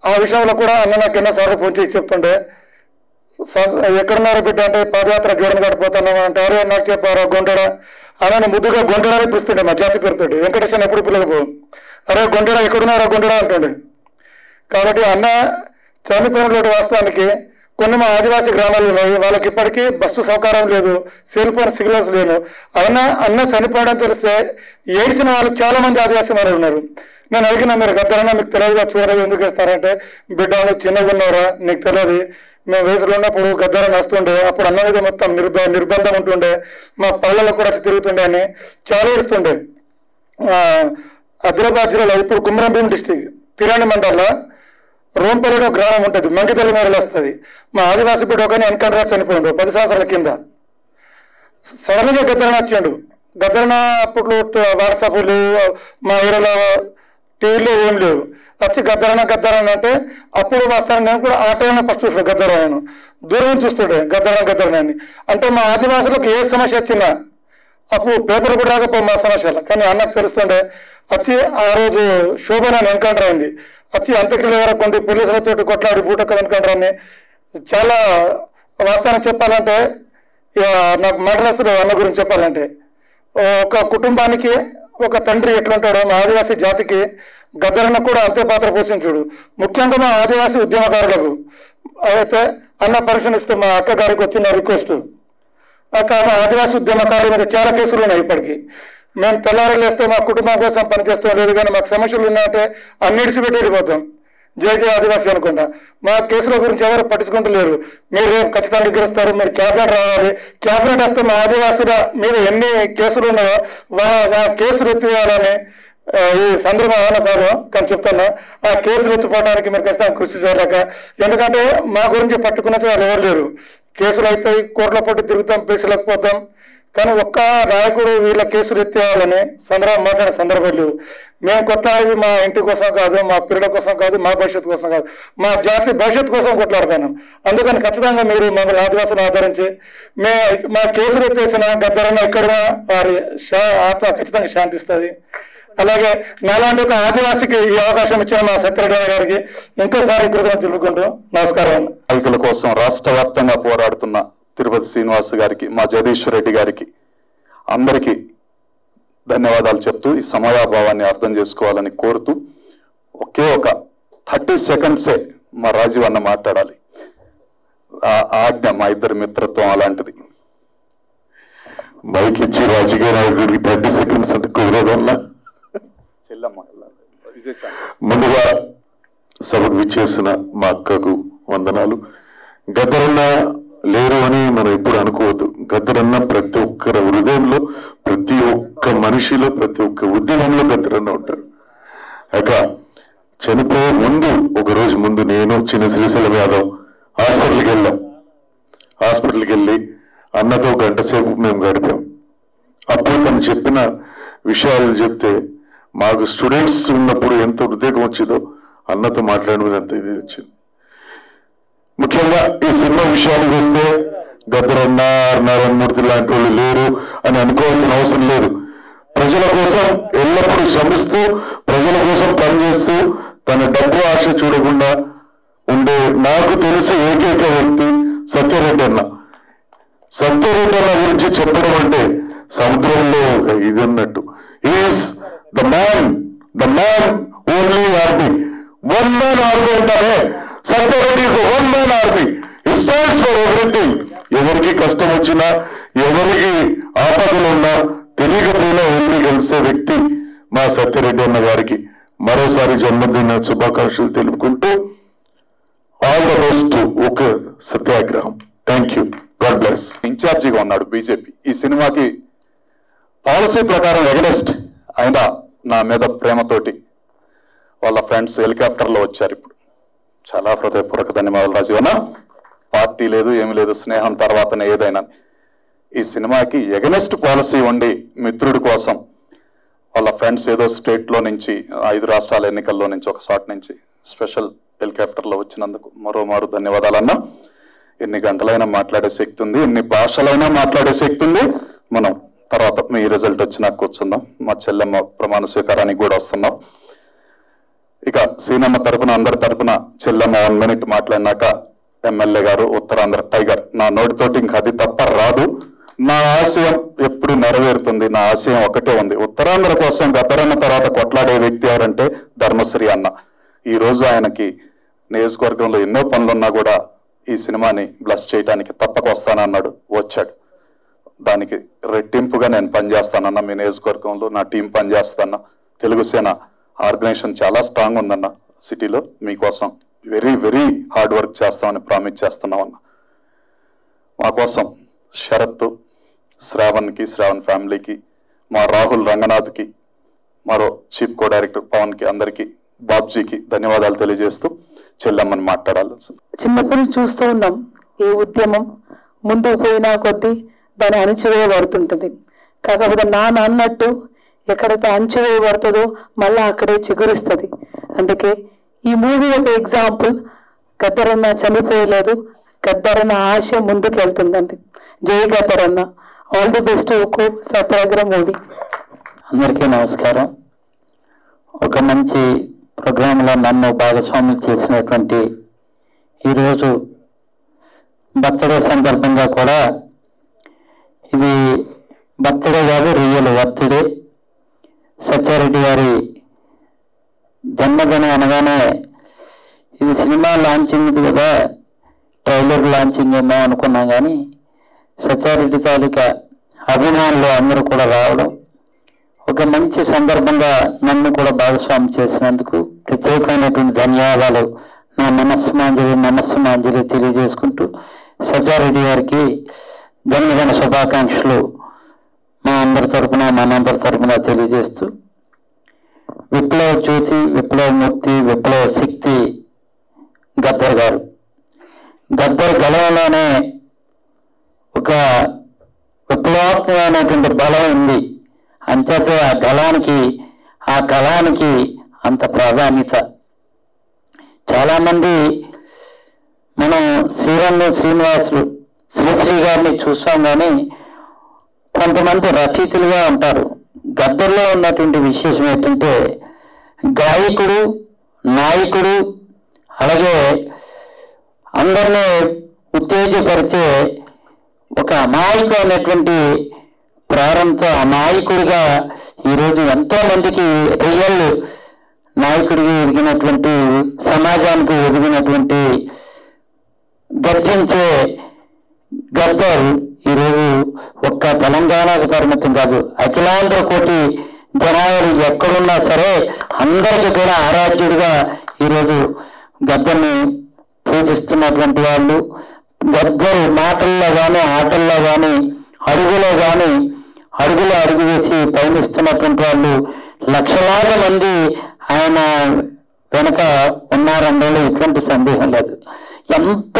ఆ విషయంలో కూడా అన్న నాకు ఎన్నోసార్లు ఫోన్ చేసి చెప్తుండే స- ఎక్కడున్నారో బిడ్డ అంటే పాదయాత్ర జోడని గడిపోతున్నాం అంటే అరే నాకు చెప్పారా గొంటడ అలానే ముద్దుగా గొంటడ అని పిలుస్తుండే మా జాతి పేరుతోటి వెంకటేశ్వర ఎప్పుడు పిల్లలకు అరే గొంటడ ఎక్కడున్నారా గొంటడ అంటుండే కాబట్టి అన్న చనిపోయినటువంటి వాస్తవానికి కొన్ని మా ఆదివాసీ గ్రామాలు ఉన్నాయి వాళ్ళకి ఇప్పటికీ బస్సు సౌకర్యం లేదు సెల్ ఫోన్ సిగ్నల్స్ లేవు అయిన అన్న చనిపోవడం తెలిస్తే ఏడ్చిన వాళ్ళు చాలా మంది ఆదివాసీ వాళ్ళు ఉన్నారు నేను అడిగిన మీరు గద్దరన్నా మీకు తెలియదుగా చూడదు ఎందుకు ఇస్తారంటే బిడ్డ నువ్వు చిన్నగా ఉన్నారా నీకు తెలియదు మేము వయసులో ఉన్నప్పుడు గద్దరని వస్తుండే అప్పుడు అన్న మీద మొత్తం నిర్బ నిర్బంధం ఉంటుండే మా పళ్ళలో కూడా వచ్చి తిరుగుతుండే అని చాలా ఏడుస్తుండే ఆ, ఆదిలాబాద్ జిల్లాలో ఇప్పుడు కుమరంభీం డిస్టిక్ తిరాణి మండలంలో రోంపల్లి ఒక గ్రామం ఉంటుంది మంకితల్లి మేరలు వస్తుంది మా ఆదివాసి బిడ్డ ఒకని ఎన్కౌంటర్ చనిపోయిండు పది సంవత్సరాల కింద సడన్ గా గద్దరణ వచ్చాడు గద్దరణ అప్పుడు వాట్సాప్లు మా ఏరియాలో టీవీలో ఏం లేవు వచ్చి గద్దరణ గద్దరణ అంటే అప్పుడు వస్తాను నేను కూడా ఆ టైంలో ఫస్ట్ చూసాను గద్దరణ దూరం నుంచి చూస్తుండే గద్దరణ గద్దరణ అని అంటే మా ఆదివాసులకు ఏ సమస్య వచ్చినా అప్పుడు పేపర్ కూడా రాకపో మా సమస్యలు కానీ అన్నకు తెలుస్తుండే వచ్చి ఆ రోజు శోభన ఎన్కౌంటర్ అయింది వచ్చి అంత్యక్రియల వరకు ఉండి పోలీసులతో కొట్లాడి బూటక్క ఎన్కౌంటర్ అని చాలా వాస్తవానికి చెప్పాలంటే ఇక నాకు మాటలేస్తుంది అన్న గురించి చెప్పాలంటే ఒక కుటుంబానికి ఒక తండ్రి ఎట్లుంటాడో మా ఆదివాసీ జాతికి గద్దరన్న కూడా అంతే పాత్ర పోషించుడు ముఖ్యంగా మా ఆదివాసీ ఉద్యమకారులకు అయితే అన్న పరిశీలిస్తే మా అక్క గారికి వచ్చిన రిక్వెస్ట్ అక్కడ మా ఆదివాసీ ఉద్యమకారుల మీద చాలా కేసులు ఉన్నాయి ఇప్పటికీ మేము తెల్లారి లేస్తే మా కుటుంబం కోసం పనిచేస్తాం లేదు కానీ మాకు సమస్యలు ఉన్నాయంటే అన్నిటిసి పెట్టి వెళ్ళిపోతాం జై జై ఆదివాసీ అనుకుంటా మా కేసుల గురించి ఎవరు పట్టించుకుంటలేరు మీరు రేపు ఖచ్చితంగా గెలుస్తారు మీరు క్యాబినెట్ రావాలి క్యాబినెట్ వస్తే మా ఆదివాసుల మీద ఎన్ని కేసులు ఉన్నాయో వా- ఆ కేసులు ఎత్తివేయాలని ఆ, ఈ సందర్భం ఏమైనా కాదు కానీ చెప్తాను ఆ కేసులు ఎత్తిపోవడానికి మీరు ఖచ్చితంగా కృషి చేయలేక ఎందుకంటే మా గురించి పట్టుకున్నది వాళ్ళు ఎవరు లేరు కేసులు అవుతాయి కోర్టుల పట్టు తిరుగుతాం కేసులకు పోతాం కానీ ఒక్క నాయకుడు వీళ్ళ కేసులు ఎత్తేయాలని సందర్భం మాట్లాడే సందర్భం లేవు మేము కొట్లాడేది మా ఇంటి కోసం కాదు మా పిల్లల కోసం కాదు మా భవిష్యత్తు కోసం కాదు మా జాతి భవిష్యత్తు కోసం కొట్లాడతాను అందుకని ఖచ్చితంగా మీరు మమ్మల్ని ఆదివాసులు ఆదరించి మే మా కేసులు ఎత్తేసిన గద్దరన్న ఎక్కడ వారి శా- ఆత్మ ఖచ్చితంగా శాంతిస్తుంది అలాగే నాలాంటి ఒక ఆదివాసికి ఈ అవకాశం ఇచ్చిన మా సత్యరెడ్డి గారికి ఇంకోసారి కృతజ్ఞత తెలుపుకుంటూ నమస్కారం అన్న.
నాయకుల కోసం రాష్ట్ర వ్యాప్తంగా పోరాడుతున్న తిరుపతి శ్రీనివాస్ గారికి మా జగదీశ్వర్ రెడ్డి గారికి అందరికీ ధన్యవాదాలు చెప్తూ ఈ సమయాభావాన్ని అర్థం చేసుకోవాలని కోరుతూ ఒకే ఒక థర్టీ సెకండ్సే మా రాజీవ్ అన్న మాట్లాడాలి ఆ ఆజ్ఞ మా ఇద్దరి మిత్రత్వం అలాంటిది
మైక్ ఇచ్చి రాజకీయ నాయకుడికి థర్టీ సెకండ్స్ అంటే కుదరదల్లా
చెల్లమ్మ విజయశాంతి
ముందుగా సభకు విచ్చేసిన మా అక్కకు వందనాలు గద్దరన్న లేరు అని మనం ఎప్పుడు అనుకోవద్దు గద్దరన్న ప్రతి ఒక్కరి హృదయంలో ప్రతి ఒక్క మనిషిలో ప్రతి ఒక్క ఉద్యమంలో గద్దరన్న ఉంటారు అక చనిపోయే ముందు ఒక రోజు ముందు నేను చిన్న శ్రీశైలం యాదవ్ హాస్పిటల్కి వెళ్ళాం హాస్పిటల్కి వెళ్ళి అన్నతో గంట సేపు మేము గడిపాం అప్పుడు తను చెప్పిన విషయాలు చెప్తే మాకు స్టూడెంట్స్ ఉన్నప్పుడు ఎంత ఉద్వేగం వచ్చిందో అన్నతో మాట్లాడడం అంత ఇది వచ్చింది ముఖ్యంగా ఈ సినిమా విషయానికి వస్తే గద్దరన్న నారాయణ మూర్తి లాంటి వాళ్ళు లేరు అని అనుకోవాల్సిన అవసరం లేదు ప్రజల కోసం ఎల్లప్పుడూ శ్రమిస్తూ ప్రజల కోసం పనిచేస్తూ తన డబ్బు ఆశ చూడకుండా ఉండే నాకు తెలిసి ఏకైక వ్యక్తి సత్యరెడ్డి అన్న సత్యరెడ్డి అన్న గురించి చెప్పడం అంటే సముద్రంలో ఒక ఇది అన్నట్టు is the man the man only army one man army అంటారే Satya Reddy is one man army stands for everything ఎవరికి కష్టం వచ్చినా ఎవరికి ఆపదలు ఉన్నా తెలియకపోయినా ఓన్లీ కలిసే వ్యక్తి మా సత్యరెడ్డి అన్న గారికి మరోసారి జన్మదిన శుభాకాంక్షలు తెలుపుకుంటూ ఆల్ ద బెస్ట్ ఒక సత్యాగ్రహం థ్యాంక్ యూ గాడ్ బ్లెస్
ఇన్ఛార్జిగా ఉన్నాడు బీజేపీ ఈ సినిమాకి పాలసీ ప్రకారం ఎగనెస్ట్ అయినా నా మీద ప్రేమతోటి వాళ్ళ ఫ్రెండ్స్ హెలికాప్టర్లో వచ్చారు ఇప్పుడు చాలా హృదయపూర్వక ధన్యవాదాలు రాజీవన పార్టీ లేదు ఏమీ లేదు స్నేహం తర్వాతనే ఏదైనా ఈ సినిమాకి ఎగనెస్ట్ పాలసీ ఉండి మిత్రుడి కోసం వాళ్ళ ఫ్రెండ్స్ ఏదో స్టేట్ లో నుంచి ఐదు రాష్ట్రాల ఎన్నికల్లో నుంచి ఒక షాట్ నుంచి స్పెషల్ హెలికాప్టర్ లో వచ్చినందుకు మరో మారు ధన్యవాదాలన్నా ఎన్ని గంటలైనా మాట్లాడే శక్తి ఉంది ఎన్ని భాషలైనా మాట్లాడే శక్తి ఉంది మనం తర్వాత మీ రిజల్ట్ వచ్చినా కూర్చుందాం మా చెల్లెమ్మ ప్రమాణ స్వీకారానికి కూడా వస్తున్నాం ఇక సీనమ్మ తరపున అందరి తరపున చెల్లమ్మ వన్ మినిట్ మాట్లాడినాక ఎమ్మెల్యే గారు ఉత్తరాంధ్ర టైగర్ నా నోటితోటి ఇంకా అది తప్ప రాదు నా ఆశయం ఎప్పుడు నెరవేరుతుంది నా ఆశయం ఒకటే ఉంది ఉత్తరాంధ్ర కోసం గద్దరన్న తర్వాత కొట్లాడే వ్యక్తి ఎవరంటే ధర్మశ్రీ అన్న ఈ రోజు ఆయనకి నియోజకవర్గంలో ఎన్నో పనులున్నా కూడా ఈ సినిమాని బ్లస్ చేయడానికి తప్పక వస్తానన్నాడు వచ్చాడు దానికి రెట్టింపుగా నేను పనిచేస్తానన్న మీ నియోజకవర్గంలో నా టీం పనిచేస్తాను తెలుగు సేన ఆర్గనైజేషన్ చాలా స్ట్రాంగ్ ఉందన్న సిటీలో మీకోసం వెరీ వెరీ హార్డ్ వర్క్ చేస్తామని ప్రామిస్ చేస్తున్నాం అన్న మా కోసం శరత్ శ్రావణ్కి శ్రావణ్ ఫ్యామిలీకి మా రాహుల్ రంగనాథ్కి మరో చీఫ్ కో డైరెక్టర్ పవన్కి అందరికీ బాబ్జీకి ధన్యవాదాలు తెలియజేస్తూ చెల్లమ్మని మాట్లాడాలి
చిన్నప్పటి నుంచి చూస్తూ ఉన్నాం ఈ ఉద్యమం ముందుకు పోయినా కొద్దీ దాన్ని అణిచివేయబడుతుంటుంది కాకపోతే నాన్న అన్నట్టు ఎక్కడైతే అణచివేయబడుతుందో మళ్ళీ అక్కడే చిగురిస్తుంది అందుకే ఈ మూవీ ఒక ఎగ్జాంపుల్ గద్దరన్న చనిపోయలేదు గద్దరన్న ఆశ ముందుకు వెళ్తుందండి జై గద్దరన్న ఆల్ ది బెస్ట్ ఉక్కు సత్యాగ్రహ మూవీ
అందరికీ నమస్కారం ఒక మంచి ప్రోగ్రాంలో నన్ను భాగస్వామ్యం చేసినటువంటి ఈరోజు బర్త్డే సందర్భంగా కూడా ఇది బర్త్డే కాదు రియల్ బర్త్డే సత్యారెడ్డి గారి జన్మదినం అనగానే ఇది సినిమా లాంచింగ్ ఇది కదా ట్రైలర్ లాంచింగ్ ఏమో అనుకున్నాం కానీ సత్యారెడ్డి తాలూకా అభిమానులు అందరూ కూడా రావడం ఒక మంచి సందర్భంగా నన్ను కూడా భాగస్వామి చేసినందుకు ప్రత్యేకమైనటువంటి ధన్యవాదాలు నా మనస్సుమాంజలి మనస్సుమాంజలి తెలియజేసుకుంటూ సజ్జారెడ్డి గారికి జన్మదిన శుభాకాంక్షలు మా అందరి తరపున మనందరి తరపున తెలియజేస్తూ విప్లవ జ్యోతి విప్లవ మూర్తి విప్లవ శక్తి గద్దర్ గారు గద్దర్ గలంలోనే ఒక విప్లవాత్మకమైనటువంటి బలం ఉంది అంతేతే ఆ గలానికి ఆ కళానికి అంత ప్రాధాన్యత చాలా మంది మనం శ్రీరంగ శ్రీనివాసులు శ్రీశ్రీ గారిని చూస్తాం కానీ కొంతమంది రచయితలుగా ఉంటారు గద్దర్లో ఉన్నటువంటి విశేషం ఏంటంటే గాయకుడు నాయకుడు అలాగే అందరినీ ఉత్తేజపరిచే ఒక అమాయకమైనటువంటి ప్రారంభ అమాయకుడిగా ఈరోజు ఎంతో మందికి రియల్ నాయకుడిగా ఎదిగినటువంటి సమాజానికి ఎదిగినటువంటి గర్జించే గద్దర్ ఈరోజు ఒక్క తెలంగాణకు పరిమితం కాదు అఖిలాంధ్ర కోటి జనాలు ఎక్కడున్నా సరే అందరికీ కూడా ఆరాధ్యుడిగా ఈరోజు గద్దర్ని పూజిస్తున్నటువంటి వాళ్ళు గద్దరు మాటల్లో కానీ ఆటల్లో కానీ అడుగులో కానీ అడుగులో అడుగు వేసి పయనిస్తున్నటువంటి వాళ్ళు లక్షలాది మంది ఆయన వెనక ఉన్నారన్నలో ఎటువంటి సందేహం లేదు ఎంత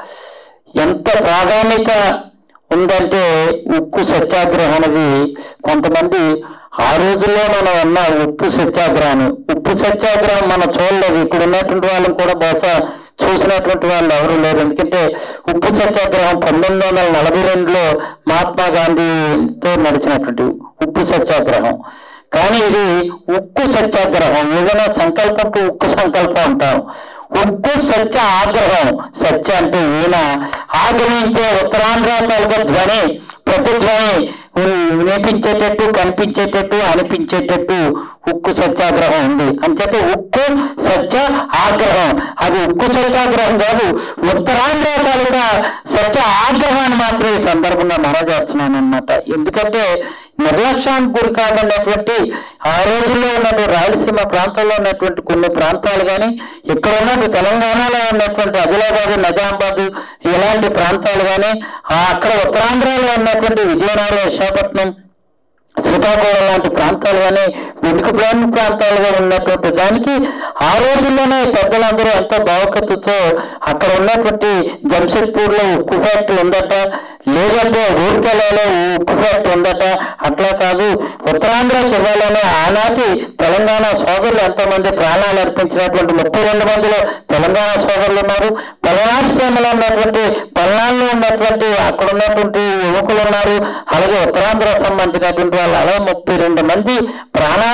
ఎంత ప్రాధాన్యత ఉందంటే ఉక్కు సత్యాగ్రహం అనేది కొంతమంది ఆ రోజుల్లో మనం ఉన్న ఉప్పు సత్యాగ్రహాన్ని ఉప్పు సత్యాగ్రహం మనం చూడలేదు ఇక్కడ ఉన్నటువంటి వాళ్ళని కూడా బహుశా చూసినటువంటి వాళ్ళు ఎవరు లేరు ఎందుకంటే ఉప్పు సత్యాగ్రహం పంతొమ్మిది వందల నలభై రెండులో మహాత్మా గాంధీతో నడిచినటువంటి ఉప్పు సత్యాగ్రహం కానీ ఇది ఉక్కు సత్యాగ్రహం ఏదైనా సంకల్పంతో ఉక్కు సంకల్పం అంటాం ఉక్కు సత్య ఆగ్రహం సత్య అంటే ఈయన ఆగ్రహించే ఉత్తరాంధ్ర తాలూకా ధ్వని ప్రతిధ్వని ఉన్- వినిపించేటట్టు కనిపించేటట్టు అనిపించేటట్టు ఉక్కు సత్యాగ్రహం ఉంది అంచేత ఉక్కు సత్య ఆగ్రహం అది ఉక్కు సత్యాగ్రహం కాదు ఉత్తరాంధ్ర తాలూకా సత్య ఆగ్రహాన్ని మాత్రం ఈ సందర్భంగా మనం చేస్తున్నాను అనమాట ఎందుకంటే నిర్లక్ష్యానికి గురి కాదన్నటువంటి ఆ రోజుల్లో ఉన్నటువంటి రాయలసీమ ప్రాంతంలో ఉన్నటువంటి కొన్ని ప్రాంతాలు కానీ ఇక్కడ ఉన్నటువంటి తెలంగాణలో ఉన్నటువంటి ఆదిలాబాద్ నిజామాబాద్ ఇలాంటి ప్రాంతాలు కానీ అక్కడ ఉత్తరాంధ్రలో ఉన్నటువంటి విజయనగరం విశాఖపట్నం శ్రీకాకుళం లాంటి ప్రాంతాలు కానీ వెనుకబడిన ప్రాంతాలుగా ఉన్నటువంటి దానికి ఆ రోజుల్లోనే పెద్దలందరూ ఎంతో భావకతతో అక్కడ ఉన్నటువంటి జంషెడ్పూర్లో ఉక్కు ఫ్యాక్టరీ ఉందట లేదంటే రూర్కెలలో ఉక్కు ఫ్యాక్టరీ ఉందట అట్లా కాదు ఉత్తరాంధ్ర జిల్లాలోనే ఆనాటి తెలంగాణ సోదరులు ఎంతోమంది ప్రాణాలు అర్పించినటువంటి ముప్పై రెండు మందిలో తెలంగాణ సోదరులు ఉన్నారు పల్నాడు సీమలో ఉన్నటువంటి పల్నాడులో ఉన్నటువంటి అక్కడ ఉన్నటువంటి యువకులు ఉన్నారు అలాగే ఉత్తరాంధ్ర సంబంధించినటువంటి వాళ్ళు అలాగే ముప్పై రెండు మంది ప్రాణాలు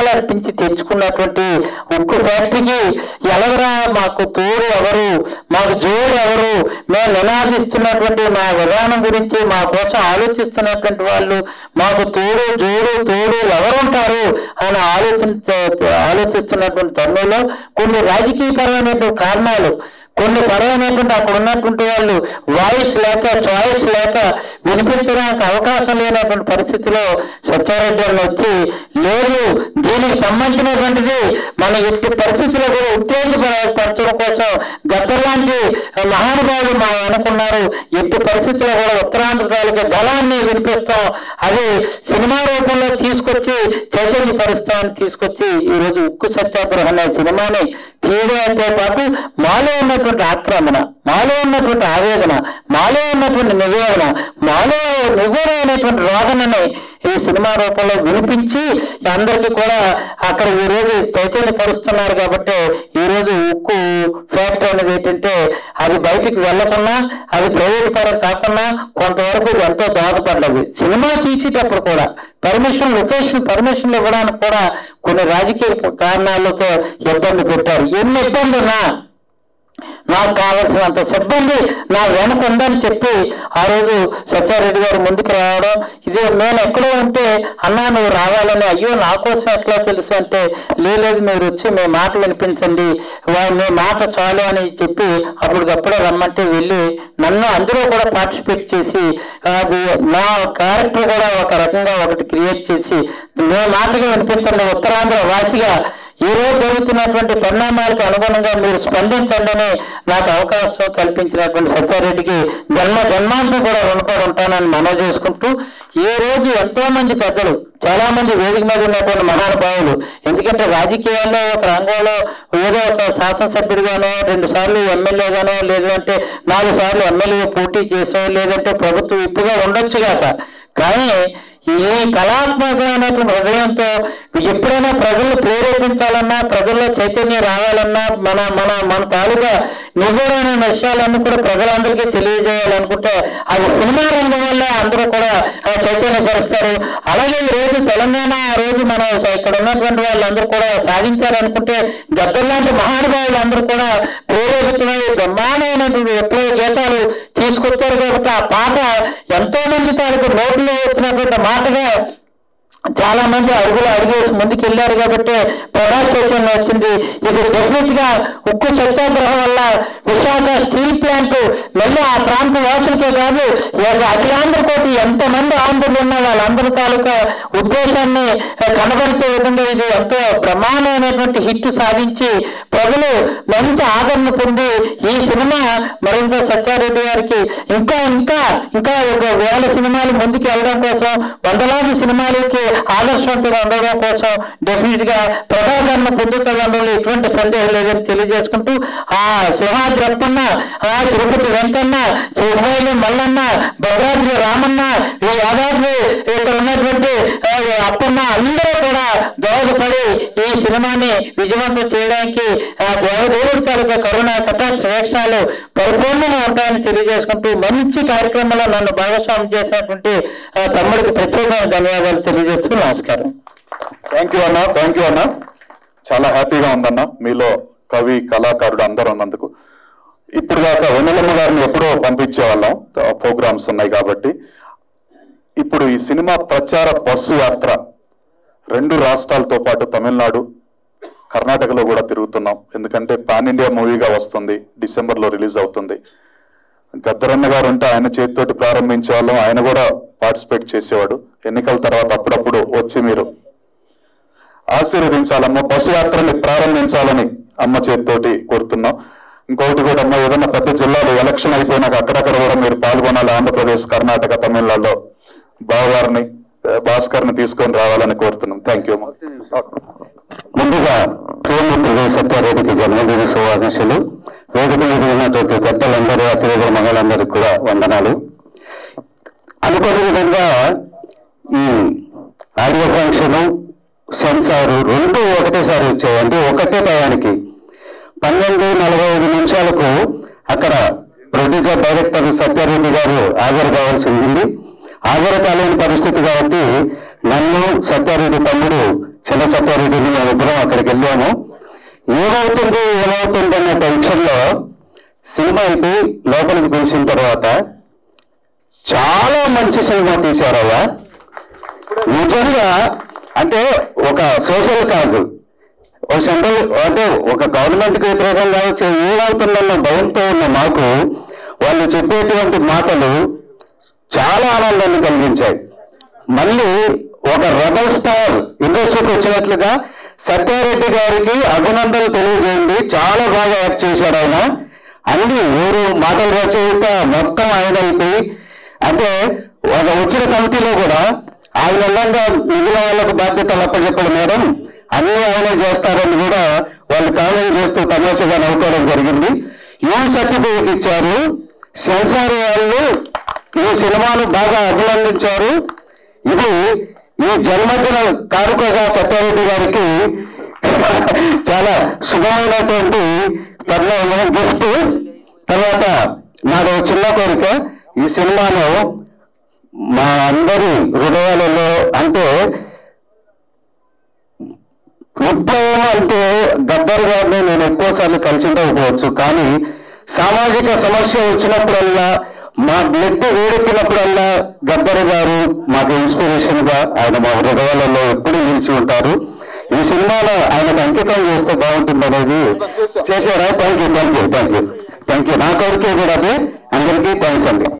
ప్రాణాలు అర్పించి తెచ్చుకున్నటువంటి ఉక్కు ఫ్యాక్టరీకి ఎలవరా మాకు తోడు ఎవరు మాకు జోడు ఎవరు మేము నినాదిస్తున్నటువంటి మా విధానం గురించి మా కోసం ఆలోచిస్తున్నటువంటి వాళ్ళు మాకు తోడు జోడు తోడు ఎవరు ఉంటారు అని ఆలోచించ ఆలోచిస్తున్నటువంటి తరుణంలో కొన్ని రాజకీయపరమైనటువంటి కారణాలు కొన్ని పరమైనటువంటి అక్కడ ఉన్నటువంటి వాళ్ళు వాయిస్ లేక చాయిస్ లేక వినిపించడానికి అవకాశం లేనటువంటి పరిస్థితిలో సత్యారెడ్డి గారిని వచ్చి లేదు దీనికి సంబంధించినటువంటిది మన ఎట్టి పరిస్థితుల్లో కూడా ఉత్తేజపరచడం కోసం గద్దర్ లాంటి మహానుభావులు మా అనుకున్నారు ఎట్టి పరిస్థితుల్లో కూడా ఉత్తరాంధ్ర తాలూకా బలాన్ని వినిపిస్తాం అది సినిమా రూపంలో తీసుకొచ్చి చైతన్యపరుస్తామని తీసుకొచ్చి ఈ రోజు ఉక్కు సత్యాగ్రహం అనే సినిమాని తీయడంతో పాటు మాలో ఉన్నటువంటి ఆక్రమణ మాలో ఉన్నటువంటి ఆవేదన మాలో ఉన్నటువంటి నివేదన మాలో నిగూఢమైనటువంటి రోదనని ఈ సినిమా రూపంలో వినిపించి అందరికీ కూడా అక్కడ ఈ రోజు చైతన్యపరుస్తున్నారు కాబట్టి ఈ రోజు ఉక్కు ఫ్యాక్టరీ అనేది ఏంటంటే అది బయటికి వెళ్ళకుండా అది ప్రైవేట్ పరం కాకుండా కొంతవరకు ఇది ఎంతో దోహదపడ్డది సినిమా తీసేటప్పుడు కూడా పర్మిషన్ లొకేషన్ పర్మిషన్ ఇవ్వడానికి కూడా కొన్ని రాజకీయ కారణాలతో ఇబ్బంది పెట్టారు ఎన్ని ఇబ్బందున్నా నాకు కావలసినంత సిబ్బంది నా వెనక ఉందని చెప్పి ఆ రోజు సత్యారెడ్డి గారు ముందుకు రావడం ఇది నేను ఎక్కడో ఉంటే అన్నా నువ్వు రావాలని అయ్యో నా కోసం ఎట్లా తెలుసు అంటే లేదు మీరు వచ్చి మీ మాట వినిపించండి వా- మీ మాట చాలు అని చెప్పి అప్పటికప్పుడే రమ్మంటే వెళ్ళి నన్ను అందులో కూడా పార్టిసిపేట్ చేసి అది నా క్యారెక్టర్ కూడా ఒక రకంగా ఒకటి క్రియేట్ చేసి మీ మాటగా వినిపించండి ఉత్తరాంధ్ర వాసిగా ఈ రోజు జరుగుతున్నటువంటి పరిణామాలకు అనుగుణంగా మీరు స్పందించండి అని నాకు అవకాశం కల్పించినటువంటి సత్యారెడ్డికి జన్మ జన్మాంతం కూడా రుణపడి ఉంటానని మనవి చేసుకుంటూ ఈ రోజు ఎంతో మంది పెద్దలు చాలా మంది వేదిక మీద ఉన్నటువంటి మహానుభావులు ఎందుకంటే రాజకీయాల్లో ఒక రంగంలో ఏదో ఒక శాసనసభ్యుడిగానో రెండు సార్లు ఎమ్మెల్యేగానో లేదంటే నాలుగు సార్లు ఎమ్మెల్యే పోటీ చేసో లేదంటే ప్రభుత్వం ఇప్పుగా ఉండొచ్చుగాక కానీ ఈ కళాత్మకమైనటువంటి హృదయంతో ఎప్పుడైనా ప్రజలు ప్రేరేపించాలన్నా ప్రజల్లో చైతన్యం రావాలన్నా మన మన మన తాలూకా నిజమైన విషయాలన్నీ కూడా ప్రజలందరికీ తెలియజేయాలనుకుంటే అది సినిమా రంగం వల్ల అందరూ కూడా ఆ, చైతన్యపరుస్తారు అలాగే ఈ రోజు తెలంగాణ ఆ రోజు మనం ఇక్కడ ఉన్నటువంటి వాళ్ళందరూ కూడా సాధించాలనుకుంటే గద్దర్లాంటి మహానుభావులు అందరూ కూడా ప్రేరేపితమై బ్రహ్మాండమైనటువంటి విప్లవ గీతాలు తీసుకొచ్చారు కాబట్టి ఆ పాట ఎంతో మంది తాలూకు నోట్లో వచ్చినటువంటి మాటగా చాలా మంది అడుగులు అడిగేసి ముందుకు వెళ్ళారు కాబట్టి ప్రజా చైతన్యం వచ్చింది ఇది డెఫినెట్ గా ఉక్కు సత్యాగ్రహం వల్ల విశాఖ స్టీల్ ప్లాంట్ మళ్ళీ ఆ ప్రాంత వాసులకే కాదు ఈ యొక్క అఖిలాంధ్ర కోటి ఎంతమంది ఆంధ్రులు ఉన్న వాళ్ళందరి తాలూకా ఉద్దేశాన్ని ఆ, కనబరిచే విధంగా ఇది ఎంతో బ్రహ్మాండమైనటువంటి హిట్ సాధించి ప్రజలు మంచి ఆదరణ పొంది ఈ సినిమా మరింత సత్యారెడ్డి గారికి ఇంకా ఇంకా ఇంకా ఒక వేల సినిమాలు ముందుకు వెళ్ళడం కోసం వందలాది సినిమాలకి ఆదర్శవంతంగా ఉండడం కోసం డెఫినెట్ గా ప్రజాదరణ పొందుతుందనడంలో ఎటువంటి సందేహం లేదని తెలియజేసుకుంటూ ఆ సింహాద్రి అప్పన్న ఆ తిరుపతి వెంకన్న సింహాయిలు మల్లన్న భద్రాద్రి రామన్న ఈ యాదాద్రి ఇక్కడ ఉన్నటువంటి ఆ, అప్పన్న అందరూ కూడా దోహదపడి ఈ సినిమాని విజయవంతం చేయడానికి ఆ దేవదేవుడి తాలూకా కరుణ కటాక్ష వేషాలు పరిపూర్ణంగా ఉంటాయని తెలియజేసుకుంటూ మంచి కార్యక్రమంలో నన్ను భాగస్వామి చేసినటువంటి ఆ, తమ్ముడికి ప్రత్యేకమైన ధన్యవాదాలు తెలియజేస్తూ నమస్కారం
థ్యాంక్ యూ అన్న థ్యాంక్ యూ అన్న చాలా హ్యాపీగా ఉందన్న మీలో కవి కళాకారుడు అందరూ ఉన్నందుకు ఇప్పుడు దాకా వెన్నెలమ్మ గారిని ఎప్పుడో పంపించేవాళ్ళం ప్రోగ్రామ్స్ ఉన్నాయి కాబట్టి ఇప్పుడు ఈ సినిమా ప్రచార బస్సు యాత్ర రెండు రాష్ట్రాలతో పాటు తమిళనాడు కర్ణాటకలో కూడా తిరుగుతున్నాం ఎందుకంటే పాన్ ఇండియా మూవీగా వస్తుంది డిసెంబర్లో రిలీజ్ అవుతుంది గద్దరన్న గారు ఉంటే ఆయన చేతితోటి ప్రారంభించే వాళ్ళం ఆయన కూడా పార్టిసిపేట్ చేసేవాడు ఎన్నికల తర్వాత అప్పుడప్పుడు వచ్చి మీరు ఆశీర్వదించాలమ్మ బస్సు యాత్రని ప్రారంభించాలని అమ్మ చేతితోటి కోరుతున్నాం ఇంకొకటి కూడా అమ్మ ఏదైనా పెద్ద జిల్లాలో ఎలక్షన్ అయిపోయినాక అక్కడక్కడ కూడా మీరు పాల్గొనాలి ఆంధ్రప్రదేశ్ కర్ణాటక తమిళనాడులో బావగారిని భాస్కర్ని తీసుకొని రావాలని కోరుతున్నాం థ్యాంక్ యూ
ముందుగా ప్రియమిత్రుడు సత్యారెడ్డికి జన్మదిన శుభాకాంక్షలు వేదిక మీద ఉన్నటువంటి పెద్దలందరూ అతిథుల మగలందరికీ కూడా వందనాలు అనుకోని విధంగా ఈ ఆడియో ఫంక్షన్ సెన్సార్ రెండు ఒకటేసారి వచ్చాయి అంటే ఒకటే టయానికి పన్నెండు నలభై ఐదు నిమిషాలకు అక్కడ ప్రొడ్యూసర్ డైరెక్టర్ సత్యారెడ్డి గారు హాజరు కావాల్సి ఉంది హాజరు కాలేని పరిస్థితి కాబట్టి నన్ను సత్యారెడ్డి తమ్ముడు చిన్న సత్యారెడ్డిని మేమిద్దరం అక్కడికి వెళ్ళాము ఏమవుతుంది ఏమవుతుంది అన్న టెన్షన్లో సినిమా అయిపోయి లోపలికి పిలిచిన తర్వాత చాలా మంచి సినిమా తీశారయ్యా నిజంగా అంటే ఒక సోషల్ కాజ్ ఒక సెంట్రల్ అంటే ఒక గవర్నమెంట్ కి వ్యతిరేకంగా వచ్చే ఏమవుతుందన్న భయంతో ఉన్న మాకు వాళ్ళు చెప్పేటువంటి మాటలు చాలా ఆనందాన్ని కలిగించాయి మళ్ళీ ఒక రెబల్ స్టార్ ఇండస్ట్రీకి వచ్చినట్లుగా సత్యారెడ్డి గారికి అభినందనలు తెలియజేయండి చాలా బాగా యాక్ట్ చేశాడు ఆయన అన్ని ఊరు మాటల రచయిత మొత్తం ఆయన అయిపోయి అంటే ఒక వచ్చిన కమిటీలో కూడా ఆయన ఉండగా మిగిలిన వాళ్ళకు బాధ్యతలు అప్పచెప్పడం మేడం అన్ని ఆయనే చేస్తారని కూడా వాళ్ళు కామెంట్ చేస్తూ తమాషగా నవ్వుకోవడం జరిగింది యూ సర్టిఫికేట్ ఇచ్చారు సెన్సార్ వాళ్ళు ఈ సినిమాను బాగా అభినందించారు ఇది ఈ జన్మదిన కానుకగా సత్యారెడ్డి గారికి చాలా శుభమైనటువంటి తరుణమైన గిఫ్ట్ తర్వాత నాది ఒక చిన్న కోరిక ఈ సినిమాలో మా అందరి హృదయాలలో అంటే విప్లవం అంటే గద్దర్ గారిని నేను ఎక్కువసార్లు కలిసి ఉండకపోవచ్చు కానీ సామాజిక సమస్య వచ్చినప్పుడల్లా మా బ్లడ్ వేడెక్కినప్పుడల్లా గద్దర్ గారు మాకు ఇన్స్పిరేషన్ గా ఆయన మా హృదయాలలో ఎప్పుడూ నిలిచి ఉంటారు ఈ సినిమాలో ఆయనకు అంకితం చేస్తే బాగుంటుంది అనేది చేశారా thank you thank you thank you thank you నా కోరికే కూడా అదే అందరికీ థ్యాంక్స్ అండి